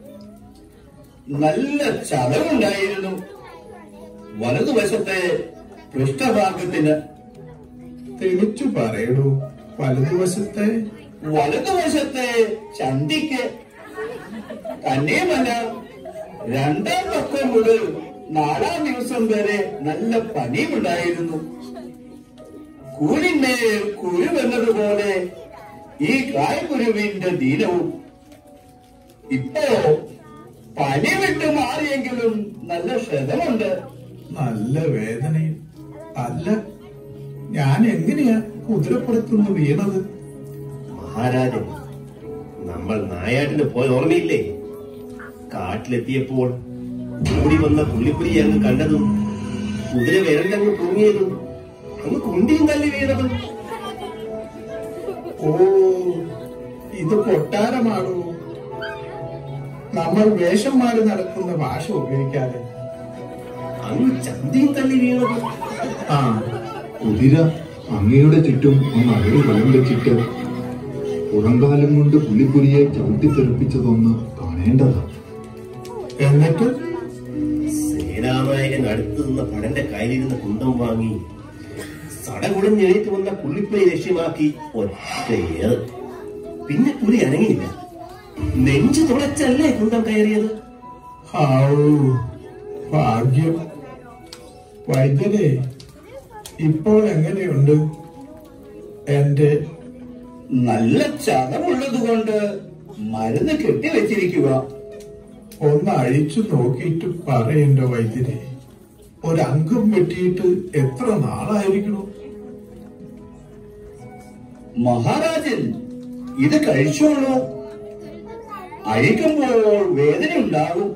നല്ല ചതവുണ്ടായിരുന്നു വലതുവശത്തെ പൃഷ്ഠഭാഗത്തിന് തെളിച്ചു പറയടൂ വലതുവശത്തെ വലതുവശത്തെ ചന്തിക്ക് തന്നെയുമല്ല രണ്ടാം പക്കം മുതൽ നാലാം ദിവസം വരെ നല്ല പനിയുണ്ടായിരുന്നു കൂലിന്മേൽ കുരുവെന്നതുപോലെ ഈ കായ്ക്കുരുവിന്റെ ദീനവും ഇപ്പോ പനി വിട്ട് മാറിയെങ്കിലും നല്ല ക്ഷതമുണ്ട് നല്ല വേദനയും അല്ല ഞാൻ എങ്ങനെയാ കുതിരപ്പുറത്തുനിന്ന് വീണത് മഹാരാജൻ നമ്മൾ നായാട്ടിന് പോയ ഓർമ്മയില്ലേ കാട്ടിലെത്തിയപ്പോൾ ഓടി വന്ന പുള്ളിപ്പുലി അങ്ങ് കണ്ടതും കുതിര വിരലങ്ങ് തൂങ്ങിയതും അങ്ങ് കുണ്ടിയും തല്ലി വീണതും ഓ ഇത് കൊട്ടാരമാണോ നമ്മൾ വേഷം മാറി നടക്കുന്ന ഭാഷ ഉപയോഗിക്കാതെ അങ്ങ് ചന്തിയും തല്ലി വീണതും ആ കുതിര അങ്ങയുടെ ചുറ്റും ഒന്ന് അകടി വലം വെച്ചിട്ട് പുറംകാലം കൊണ്ട് പുലിപ്പുലിയെ ചവിട്ടിത്തെറിപ്പിച്ചതൊന്ന് കാണേണ്ടതാ എന്നിട്ട് സേനാനായകൻ അടുത്ത് നിന്ന ഭടന്റെ കയ്യിലിരുന്ന കുന്തം വാങ്ങി സടകുടഞ്ഞെഴുത്ത് വന്ന പുള്ളിപ്പുലി ലക്ഷ്യമാക്കി ഒറ്റയേറ് പിന്നെ പുലി അനങ്ങിയില്ല നെഞ്ചു തുളച്ചല്ലേ കുന്തം കയറിയത് ഹാവൂ ഭാഗ്യം വൈദ്യരെ ഇപ്പോൾ എങ്ങനെയുണ്ട് എന്റെ നല്ല ചതവുള്ളത് കൊണ്ട് മരുന്ന് കെട്ടിവെച്ചിരിക്കുക ഒന്ന് അഴിച്ചു നോക്കിയിട്ട് പറയണ്ട വൈദ്യരെ ഒരംഗം വെട്ടിയിട്ട് എത്ര നാളായിരിക്കണം മഹാരാജൻ ഇത് കഴിച്ചോളൂ അഴിക്കുമ്പോൾ വേദന ഉണ്ടാകും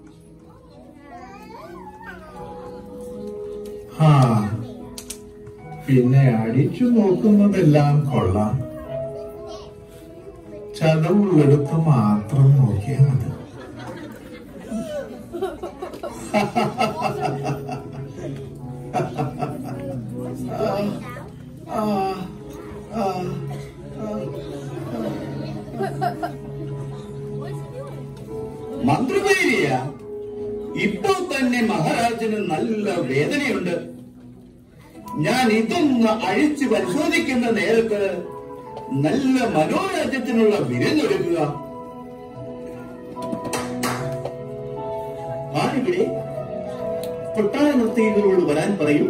ഹാ പിന്നെ അടിച്ചു നോക്കുന്നതെല്ലാം കൊള്ളാം ചതവുള്ളിടത്ത് മാത്രം നോക്കിയാൽ മതി മന്ത്രിപേരിയ ഇപ്പോൾ തന്നെ മഹാരാജന് നല്ല വേദനയുണ്ട് ഞാൻ ഇതൊന്ന് അഴിച്ചു പരിശോധിക്കുന്ന നേരത്ത് നല്ല മനോരാജ്യത്തിനുള്ള വിരുന്നൊരുക്കുക ആരിവിടെ കൊട്ടാര നിർത്തികളോട് വരാൻ പറയൂ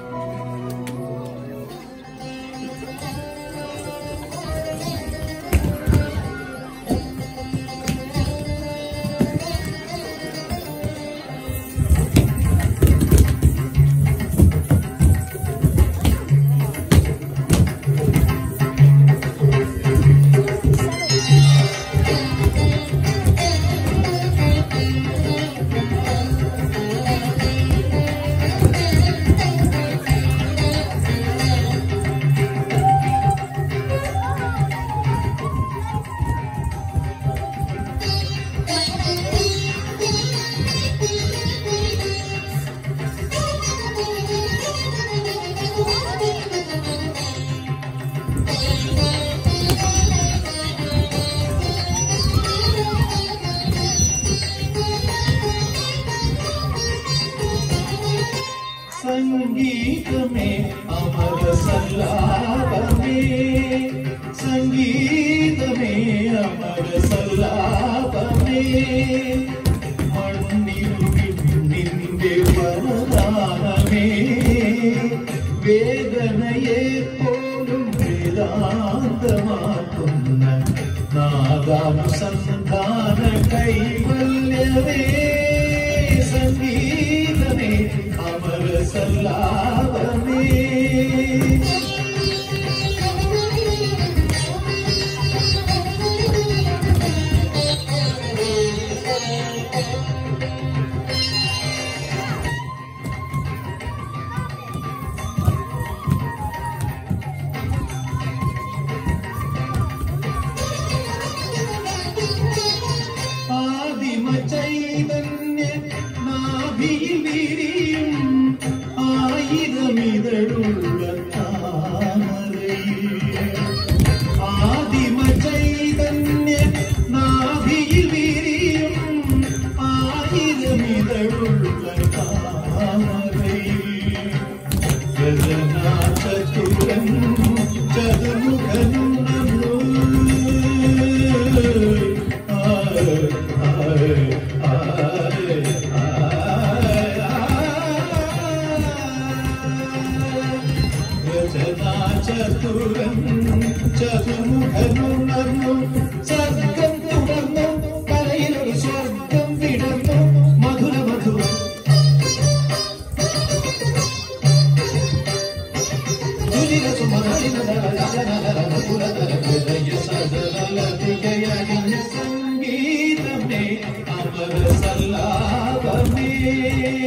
സംഗീതമേ അമര സല്ലാപമേ സംഗീതമേ അമര സല്ലാപമേ മണ്ണിൽ നിന്റെ വരദാനമേ വേദനയെ പോലും വേദാന്തമാക്കുന്ന നാദാനുസന്ധാന കൈവല്യമേ സംഗീതമേ അമര സല്ലാപമേ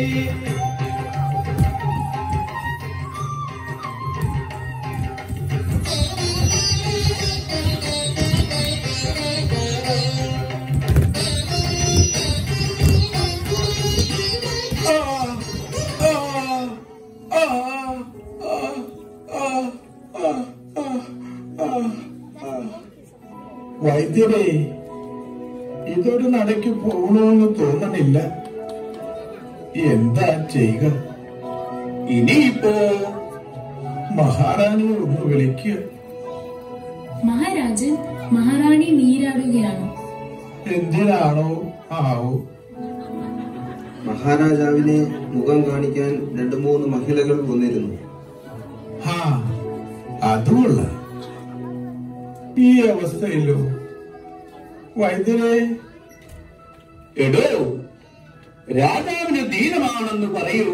വൈദ്യരെ ഇതൊരു നടയ്ക്ക് പോകണമെന്ന് തോന്നണില്ല എന്താ ചെയ്യുക ഇനിയിപ്പോ മഹാറാണിയെ ഒന്ന് വിളിക്കുക മഹാരാജൻ മഹാറാണി നീരാടുകയാണ് എന്തിനാണോ ആവോ മഹാരാജാവിനെ മുഖം കാണിക്കാൻ രണ്ടു മൂന്ന് മഹിളകൾ വന്നിരുന്നു ഹാ അതുകൊള്ള ഈ അവസ്ഥയിലോ വൈദ്യരെ എടോ രാജാവിന് ദീനമാണെന്ന് പറയൂ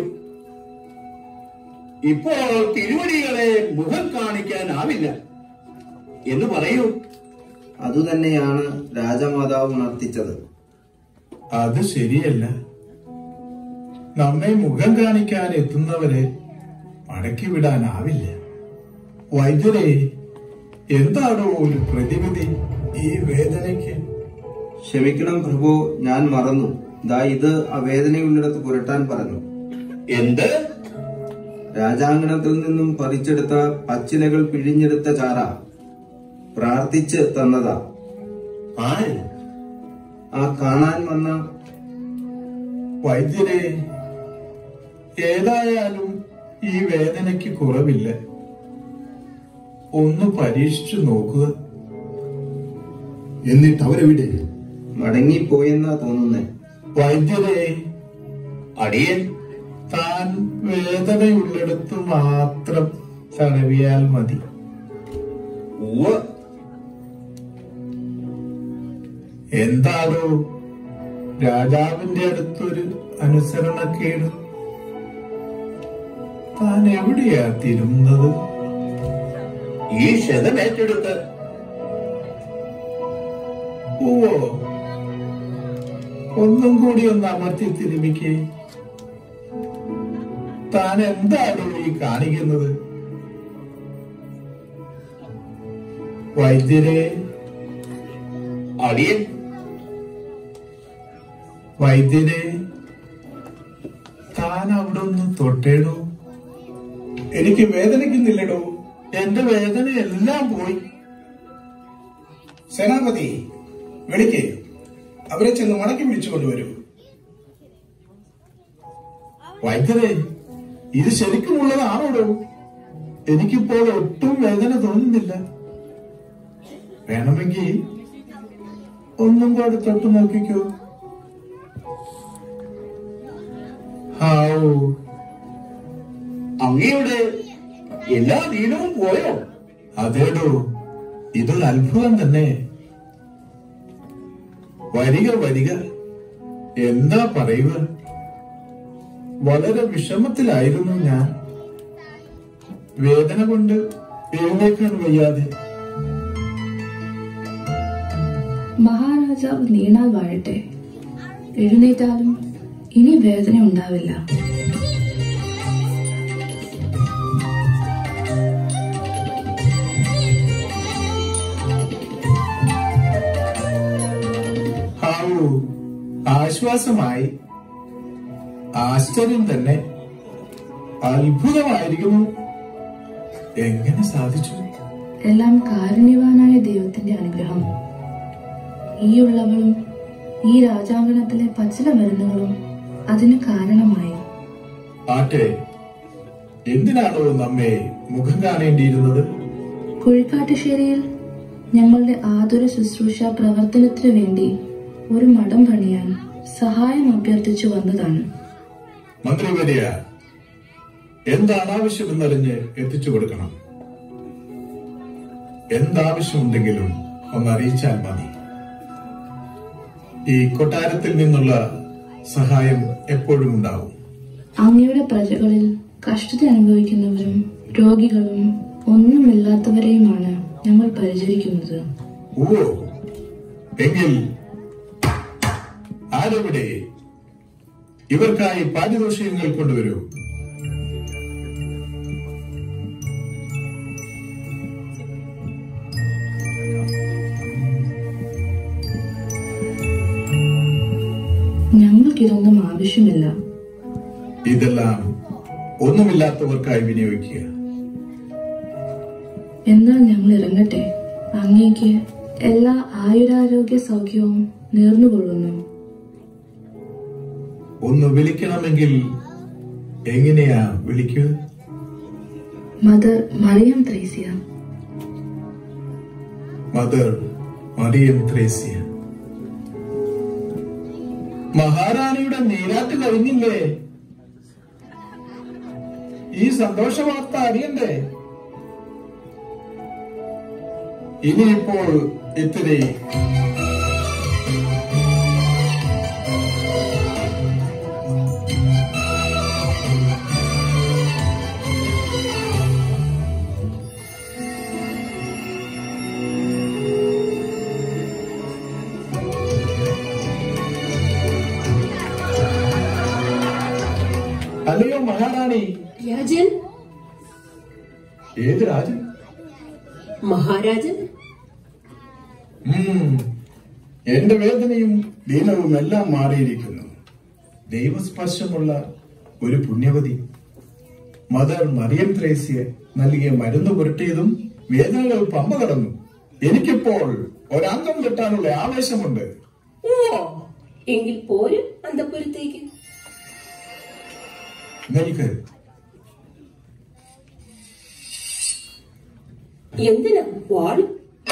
ഇപ്പോൾ തിരുവടികളെ മുഖം കാണിക്കാനാവില്ല എന്ന് പറയൂ അതുതന്നെയാണ് രാജമാതാവ് ഉണർത്തിച്ചത് അത് ശരിയല്ല നമ്മെ മുഖം കാണിക്കാൻ എത്തുന്നവരെ മടക്കി വിടാനാവില്ല വൈദ്യരെ എന്താണോ ഒരു പ്രതിവിധി ഈ വേദനയ്ക്ക് ക്ഷമിക്കണം പ്രഭു ഞാൻ മറന്നു ദാ ഇത് ആ വേദനയുള്ളിടത്ത് പുരട്ടാൻ പറഞ്ഞു എന്ത് രാജാങ്കണത്തിൽ നിന്നും പറിച്ചെടുത്ത പച്ചിലകൾ പിഴിഞ്ഞെടുത്ത ചാറ പ്രാർത്ഥിച്ച് തന്നതാ ആര് ആ കാണാൻ വന്ന വൈദ്യരെ ഏതായാലും ഈ വേദനയ്ക്ക് കുറവില്ല ഒന്ന് പരീക്ഷിച്ചു നോക്കുക എന്നിട്ട് അവരെവിടെ മടങ്ങിപ്പോയെന്നാ തോന്നുന്നേ വൈദ്യരെ അടിയൻ താൻ വേദനയുള്ളിടത്ത് മാത്രം തടവിയാൽ മതി ഉവ്വ് എന്താണോ രാജാവിന്റെ അടുത്തൊരു അനുസരണക്കേട് താൻ എവിടെയാ തിരുന്നത് ഈ ക്ഷതമേറ്റെടുത്ത് ഓ ഒന്നും കൂടി ഒന്ന് അമർത്തി തിരുമിക്കേ താൻ എന്താണോ ഈ കാണിക്കുന്നത് വൈദ്യരെ അടിയൻ വൈദ്യരെ താൻ അവിടെ ഒന്ന് തൊട്ടേടോ എനിക്ക് വേദനിക്കുന്നില്ലടോ എന്റെ വേദന എല്ലാം പോയി സേനാപതി വിളിക്ക് അവരെ ചെന്ന് മടക്കി വിളിച്ചു കൊണ്ടുവരൂ വൈദ്യരെ ഇത് ശരിക്കുമുള്ളതാണോടോ എനിക്കിപ്പോൾ ഒട്ടും വേദന തോന്നുന്നില്ല വേണമെങ്കിൽ ഒന്നും കൂടെ തൊട്ട് നോക്കിക്കോ ഹാവൂ അങ്ങയുടെ എല്ലാ ദീനവും പോയോ അതേടോ ഇതൊരു അത്ഭുതം തന്നെ വരിക വരിക എന്താ പറയുക വളരെ വിഷമത്തിലായിരുന്നു ഞാൻ വേദന കൊണ്ട് എഴുന്നേക്കാൻ വയ്യാതെ മഹാരാജാവ് നീണാൽ വാഴട്ടെ എഴുന്നേറ്റാലും ഇനി വേദന ഉണ്ടാവില്ല ഹാവൂ ആശ്വാസമായി ആശ്ചര്യം തന്നെ അത്ഭുതമായിരിക്കുന്നു എങ്ങനെ സാധിച്ചു എല്ലാം കാരുണ്യവാനായ ദൈവത്തിന്റെ അനുഗ്രഹം ഈ ഉള്ളവളും ഈ രാജാങ്കണത്തിലെ പച്ചില മരുന്നുകളും അതിന് കാരണമായി ആട്ടെ എന്തിനാണോ നമ്മെ മുഖം കാണേണ്ടിയിരുന്നത് കുഴിക്കാട്ടുശ്ശേരിയിൽ ഞങ്ങളുടെ ആതുര ശുശ്രൂഷ പ്രവർത്തനത്തിനു വേണ്ടി ഒരു മഠം പണിയാൻ സഹായം അഭ്യർത്ഥിച്ചു വന്നതാണ് മന്ത്രി വരിക എന്താണ് ആവശ്യമെന്നറിഞ്ഞ് എത്തിച്ചു കൊടുക്കണം എന്താവശ്യമുണ്ടെങ്കിലും ഒന്ന് അറിയിച്ചാൽ മതി ഈ കൊട്ടാരത്തിൽ നിന്നുള്ള സഹായം എപ്പോഴും ഉണ്ടാവും അങ്ങയുടെ പ്രജകളിൽ കഷ്ടത അനുഭവിക്കുന്നവരും രോഗികളും ഒന്നുമില്ലാത്തവരെയുമാണ് ഞങ്ങൾ പരിചരിക്കുന്നത് ഓ എങ്കിൽ ആരെവിടെ ഇവർക്കായി പാരിതോഷികങ്ങൾ കൊണ്ടുവരൂ ഞങ്ങൾക്കിതൊന്നും ആവശ്യമില്ല ഇതെല്ലാം ഒന്നുമില്ലാത്തവർക്കായി വിനിയോഗിക്കുക എന്നാൽ ഞങ്ങൾ ഇറങ്ങട്ടെ അങ്ങേക്ക് എല്ലാ ആയുരാരോഗ്യ സൗഖ്യവും നേർന്നുകൊള്ളുന്നു ഒന്ന് വിളിക്കണമെങ്കിൽ എങ്ങനെയാ വിളിക്കുക മദർ മറിയം ത്രേസ്യ മദർ മറിയം ത്രേസ്യ മഹാറാണിയുടെ നീരാട്ട് കഴിഞ്ഞില്ലേ ഈ സന്തോഷ വാർത്ത അറിയണ്ടേ ഇനിയിപ്പോൾ ഇത്തിരി അല്ലയോ മഹാറാണി രാജൻ ഏത് രാജൻ മഹാരാജൻ ഉം. എന്റെ വേദനയും ദീനവും എല്ലാം മാറിയിരിക്കുന്നു ദൈവസ്പർശമുള്ള ഒരു പുണ്യവതി മദർ മറിയം ത്രേസ്യ നൽകിയ മരുന്ന് പുരട്ടിയതും വേദനകൾ പമ്പ കടന്നു എനിക്കിപ്പോൾ ഒരംഗം കിട്ടാനുള്ള ആവേശമുണ്ട് ഓ എങ്കിൽ പോര് അന്തപുരത്തേക്ക് നിൽക്ക് എന്തിനാ വാള്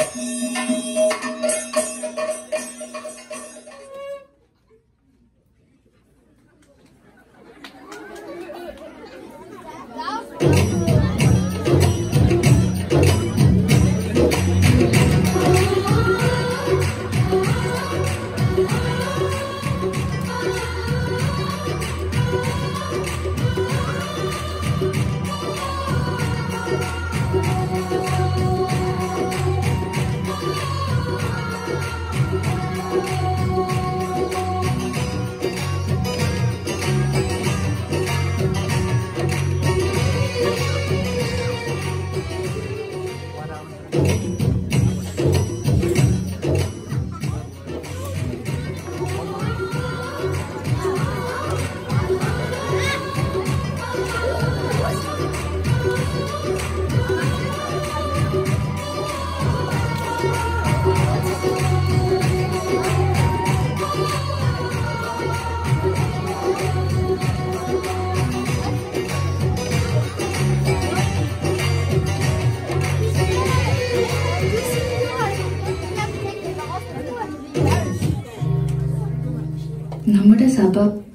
നമ്മുടെ സഭ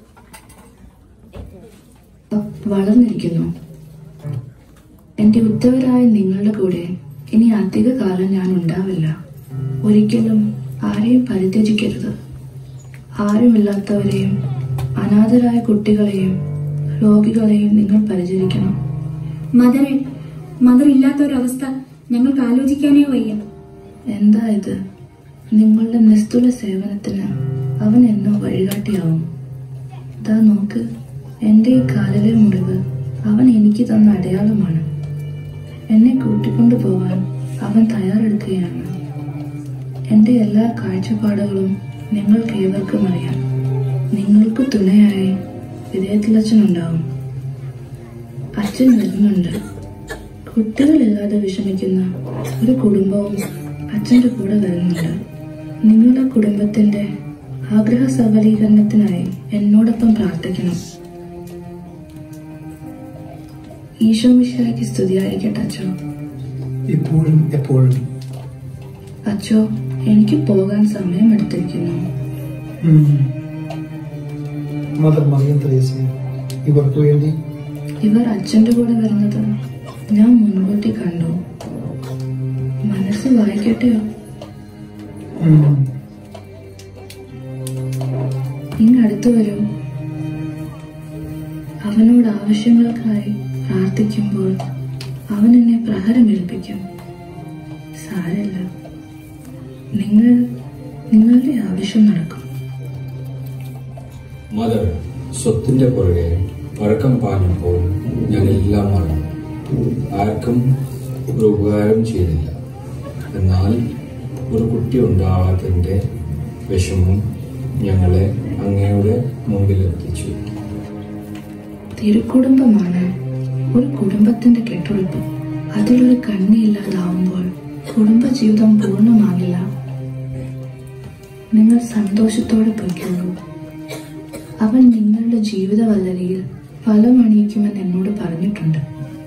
വളർന്നിരിക്കുന്നു എന്റെ ഉത്തവരായ നിങ്ങളുടെ കൂടെ ഇനി അധിക കാലം ഞാൻ ഉണ്ടാവില്ല ഒരിക്കലും ആരെയും പരിത്യജിക്കരുത് ആരുമില്ലാത്തവരെയും അനാഥരായ കുട്ടികളെയും രോഗികളെയും നിങ്ങൾ പരിചരിക്കണം മദറെ മദർ ഇല്ലാത്തൊരവസ്ഥ ഞങ്ങൾക്ക് ആലോചിക്കാനേ വയ്യ എന്താ ഇത് നിങ്ങളുടെ നിസ്തുല സേവനത്തിന് അവൻ എന്നോ വഴികാട്ടിയാവും ഇതാ നോക്ക് എന്റെ ഈ കാലിലെ മുറിവ് അവൻ എനിക്ക് തന്ന അടയാളമാണ് എന്നെ കൂട്ടിക്കൊണ്ടു പോവാൻ അവൻ തയ്യാറെടുക്കുകയാണ് എന്റെ എല്ലാ കാഴ്ചപ്പാടുകളും നിങ്ങൾക്ക് ഏവർക്കും അറിയാം നിങ്ങൾക്ക് തുണയായി വിധേയത്തിലച്ഛനുണ്ടാവും അച്ഛൻ വരുന്നുണ്ട് കുട്ടികളില്ലാതെ വിഷമിക്കുന്ന ഒരു കുടുംബവും അച്ഛന്റെ കൂടെ വരുന്നുണ്ട് നിങ്ങളുടെ കുടുംബത്തിന്റെ ആഗ്രഹ സബലീകരണത്തിനായി എന്നോടൊപ്പം പ്രാർത്ഥിക്കണം ഈശോ മിശിഹായ്ക്ക് സ്തുതിയായിരിക്കട്ടെ അച്ഛോ ഇപ്പോഴും എപ്പോഴും അച്ഛോ എനിക്ക് പോകാൻ സമയമെടുത്തിരിക്കുന്നു ഉം. മദർ മറിയം ത്രേസ്യ ഇവർക്ക് വേണ്ടി ഇവർ അച്ഛന്റെ കൂടെ വരുന്നത് ഞാൻ മുൻകൂട്ടി കണ്ടു മനസ്സ് വായിക്കട്ടെയോ ഉം. ഇങ്ങടുത്തു വരൂ അവനോട് ആവശ്യങ്ങൾക്കായി പ്രാർത്ഥിക്കുമ്പോൾ അവൻ എന്നെ പ്രഹരമേൽപ്പിക്കും സാരല്ല നിങ്ങൾ നിങ്ങളുടെ ആവശ്യം നടക്കും മദർ സ്വത്തിന്റെ പുറകെ പഴക്കം പാഞ്ഞപ്പോൾ ഞാൻ എല്ലാം മറന്നു ആർക്കും ഒരു ഉപകാരം ചെയ്തില്ല എന്നാൽ ഒരു കുട്ടി ഉണ്ടാവാത്തതിന്റെ വിഷമം ഞങ്ങളെ അങ്ങയുടെ മുമ്പിലെത്തിച്ചു തിരുക്കുടുംബമാണ് ഒരു കുടുംബത്തിന്റെ കെട്ടുറപ്പ് അതിലൊരു കണ്ണിയില്ലാതാവുമ്പോൾ കുടുംബജീവിതം പൂർണ്ണമാകില്ല നിങ്ങൾ സന്തോഷത്തോടെ പൊയ്ക്കുള്ളൂ അവൻ നിങ്ങളുടെ ജീവിത വല്ലരിയിൽ ഫലമണിയിക്കുമെന്ന് എന്നോട് പറഞ്ഞിട്ടുണ്ട്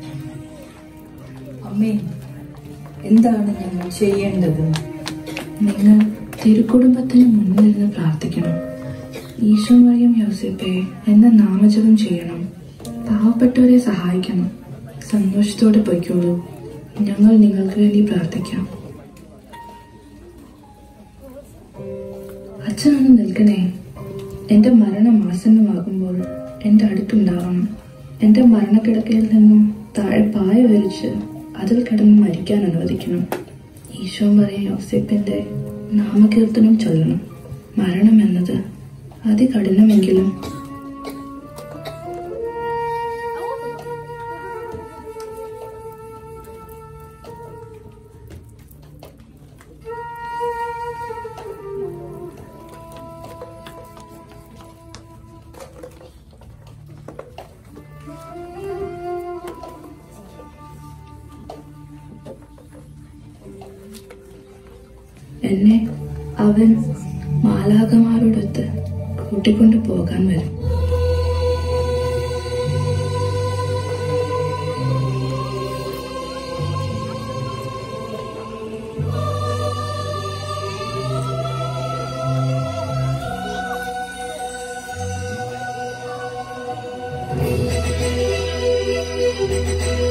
അമ്മേ എന്താണ് ഞങ്ങൾ ചെയ്യേണ്ടത് നിങ്ങൾ തിരുക്കുടുംബത്തിന് മുന്നിലിരുന്ന് പ്രാർത്ഥിക്കണം ഈശോ മറിയം യോസേപ്പെ എന്ന നാമജപം ചെയ്യണം പാവപ്പെട്ടവരെ സഹായിക്കണം സന്തോഷത്തോടെ പൊയ്ക്കോളൂ ഞങ്ങൾ നിങ്ങൾക്ക് വേണ്ടി പ്രാർത്ഥിക്കാം അച്ഛനൊന്ന് നിൽക്കണേ എന്റെ മരണം ആസന്നമാകുമ്പോൾ എന്റെ അടുത്തുണ്ടാവണം എന്റെ മരണക്കിടക്കയിൽ നിന്നും താഴെ പായ വലിച്ച് അതിൽ കിടന്ന് മരിക്കാൻ അനുവദിക്കണം ഈശോ മറിയ യോസേപ്പിന്റെ നാമകീർത്തനം ചൊല്ലണം മരണം എന്നത് അതികഠിനമെങ്കിലും എന്നെ അവൻ മാലാകമാരോടൊത്ത് കൂട്ടിക്കൊണ്ടു പോകാൻ വരും Thank you.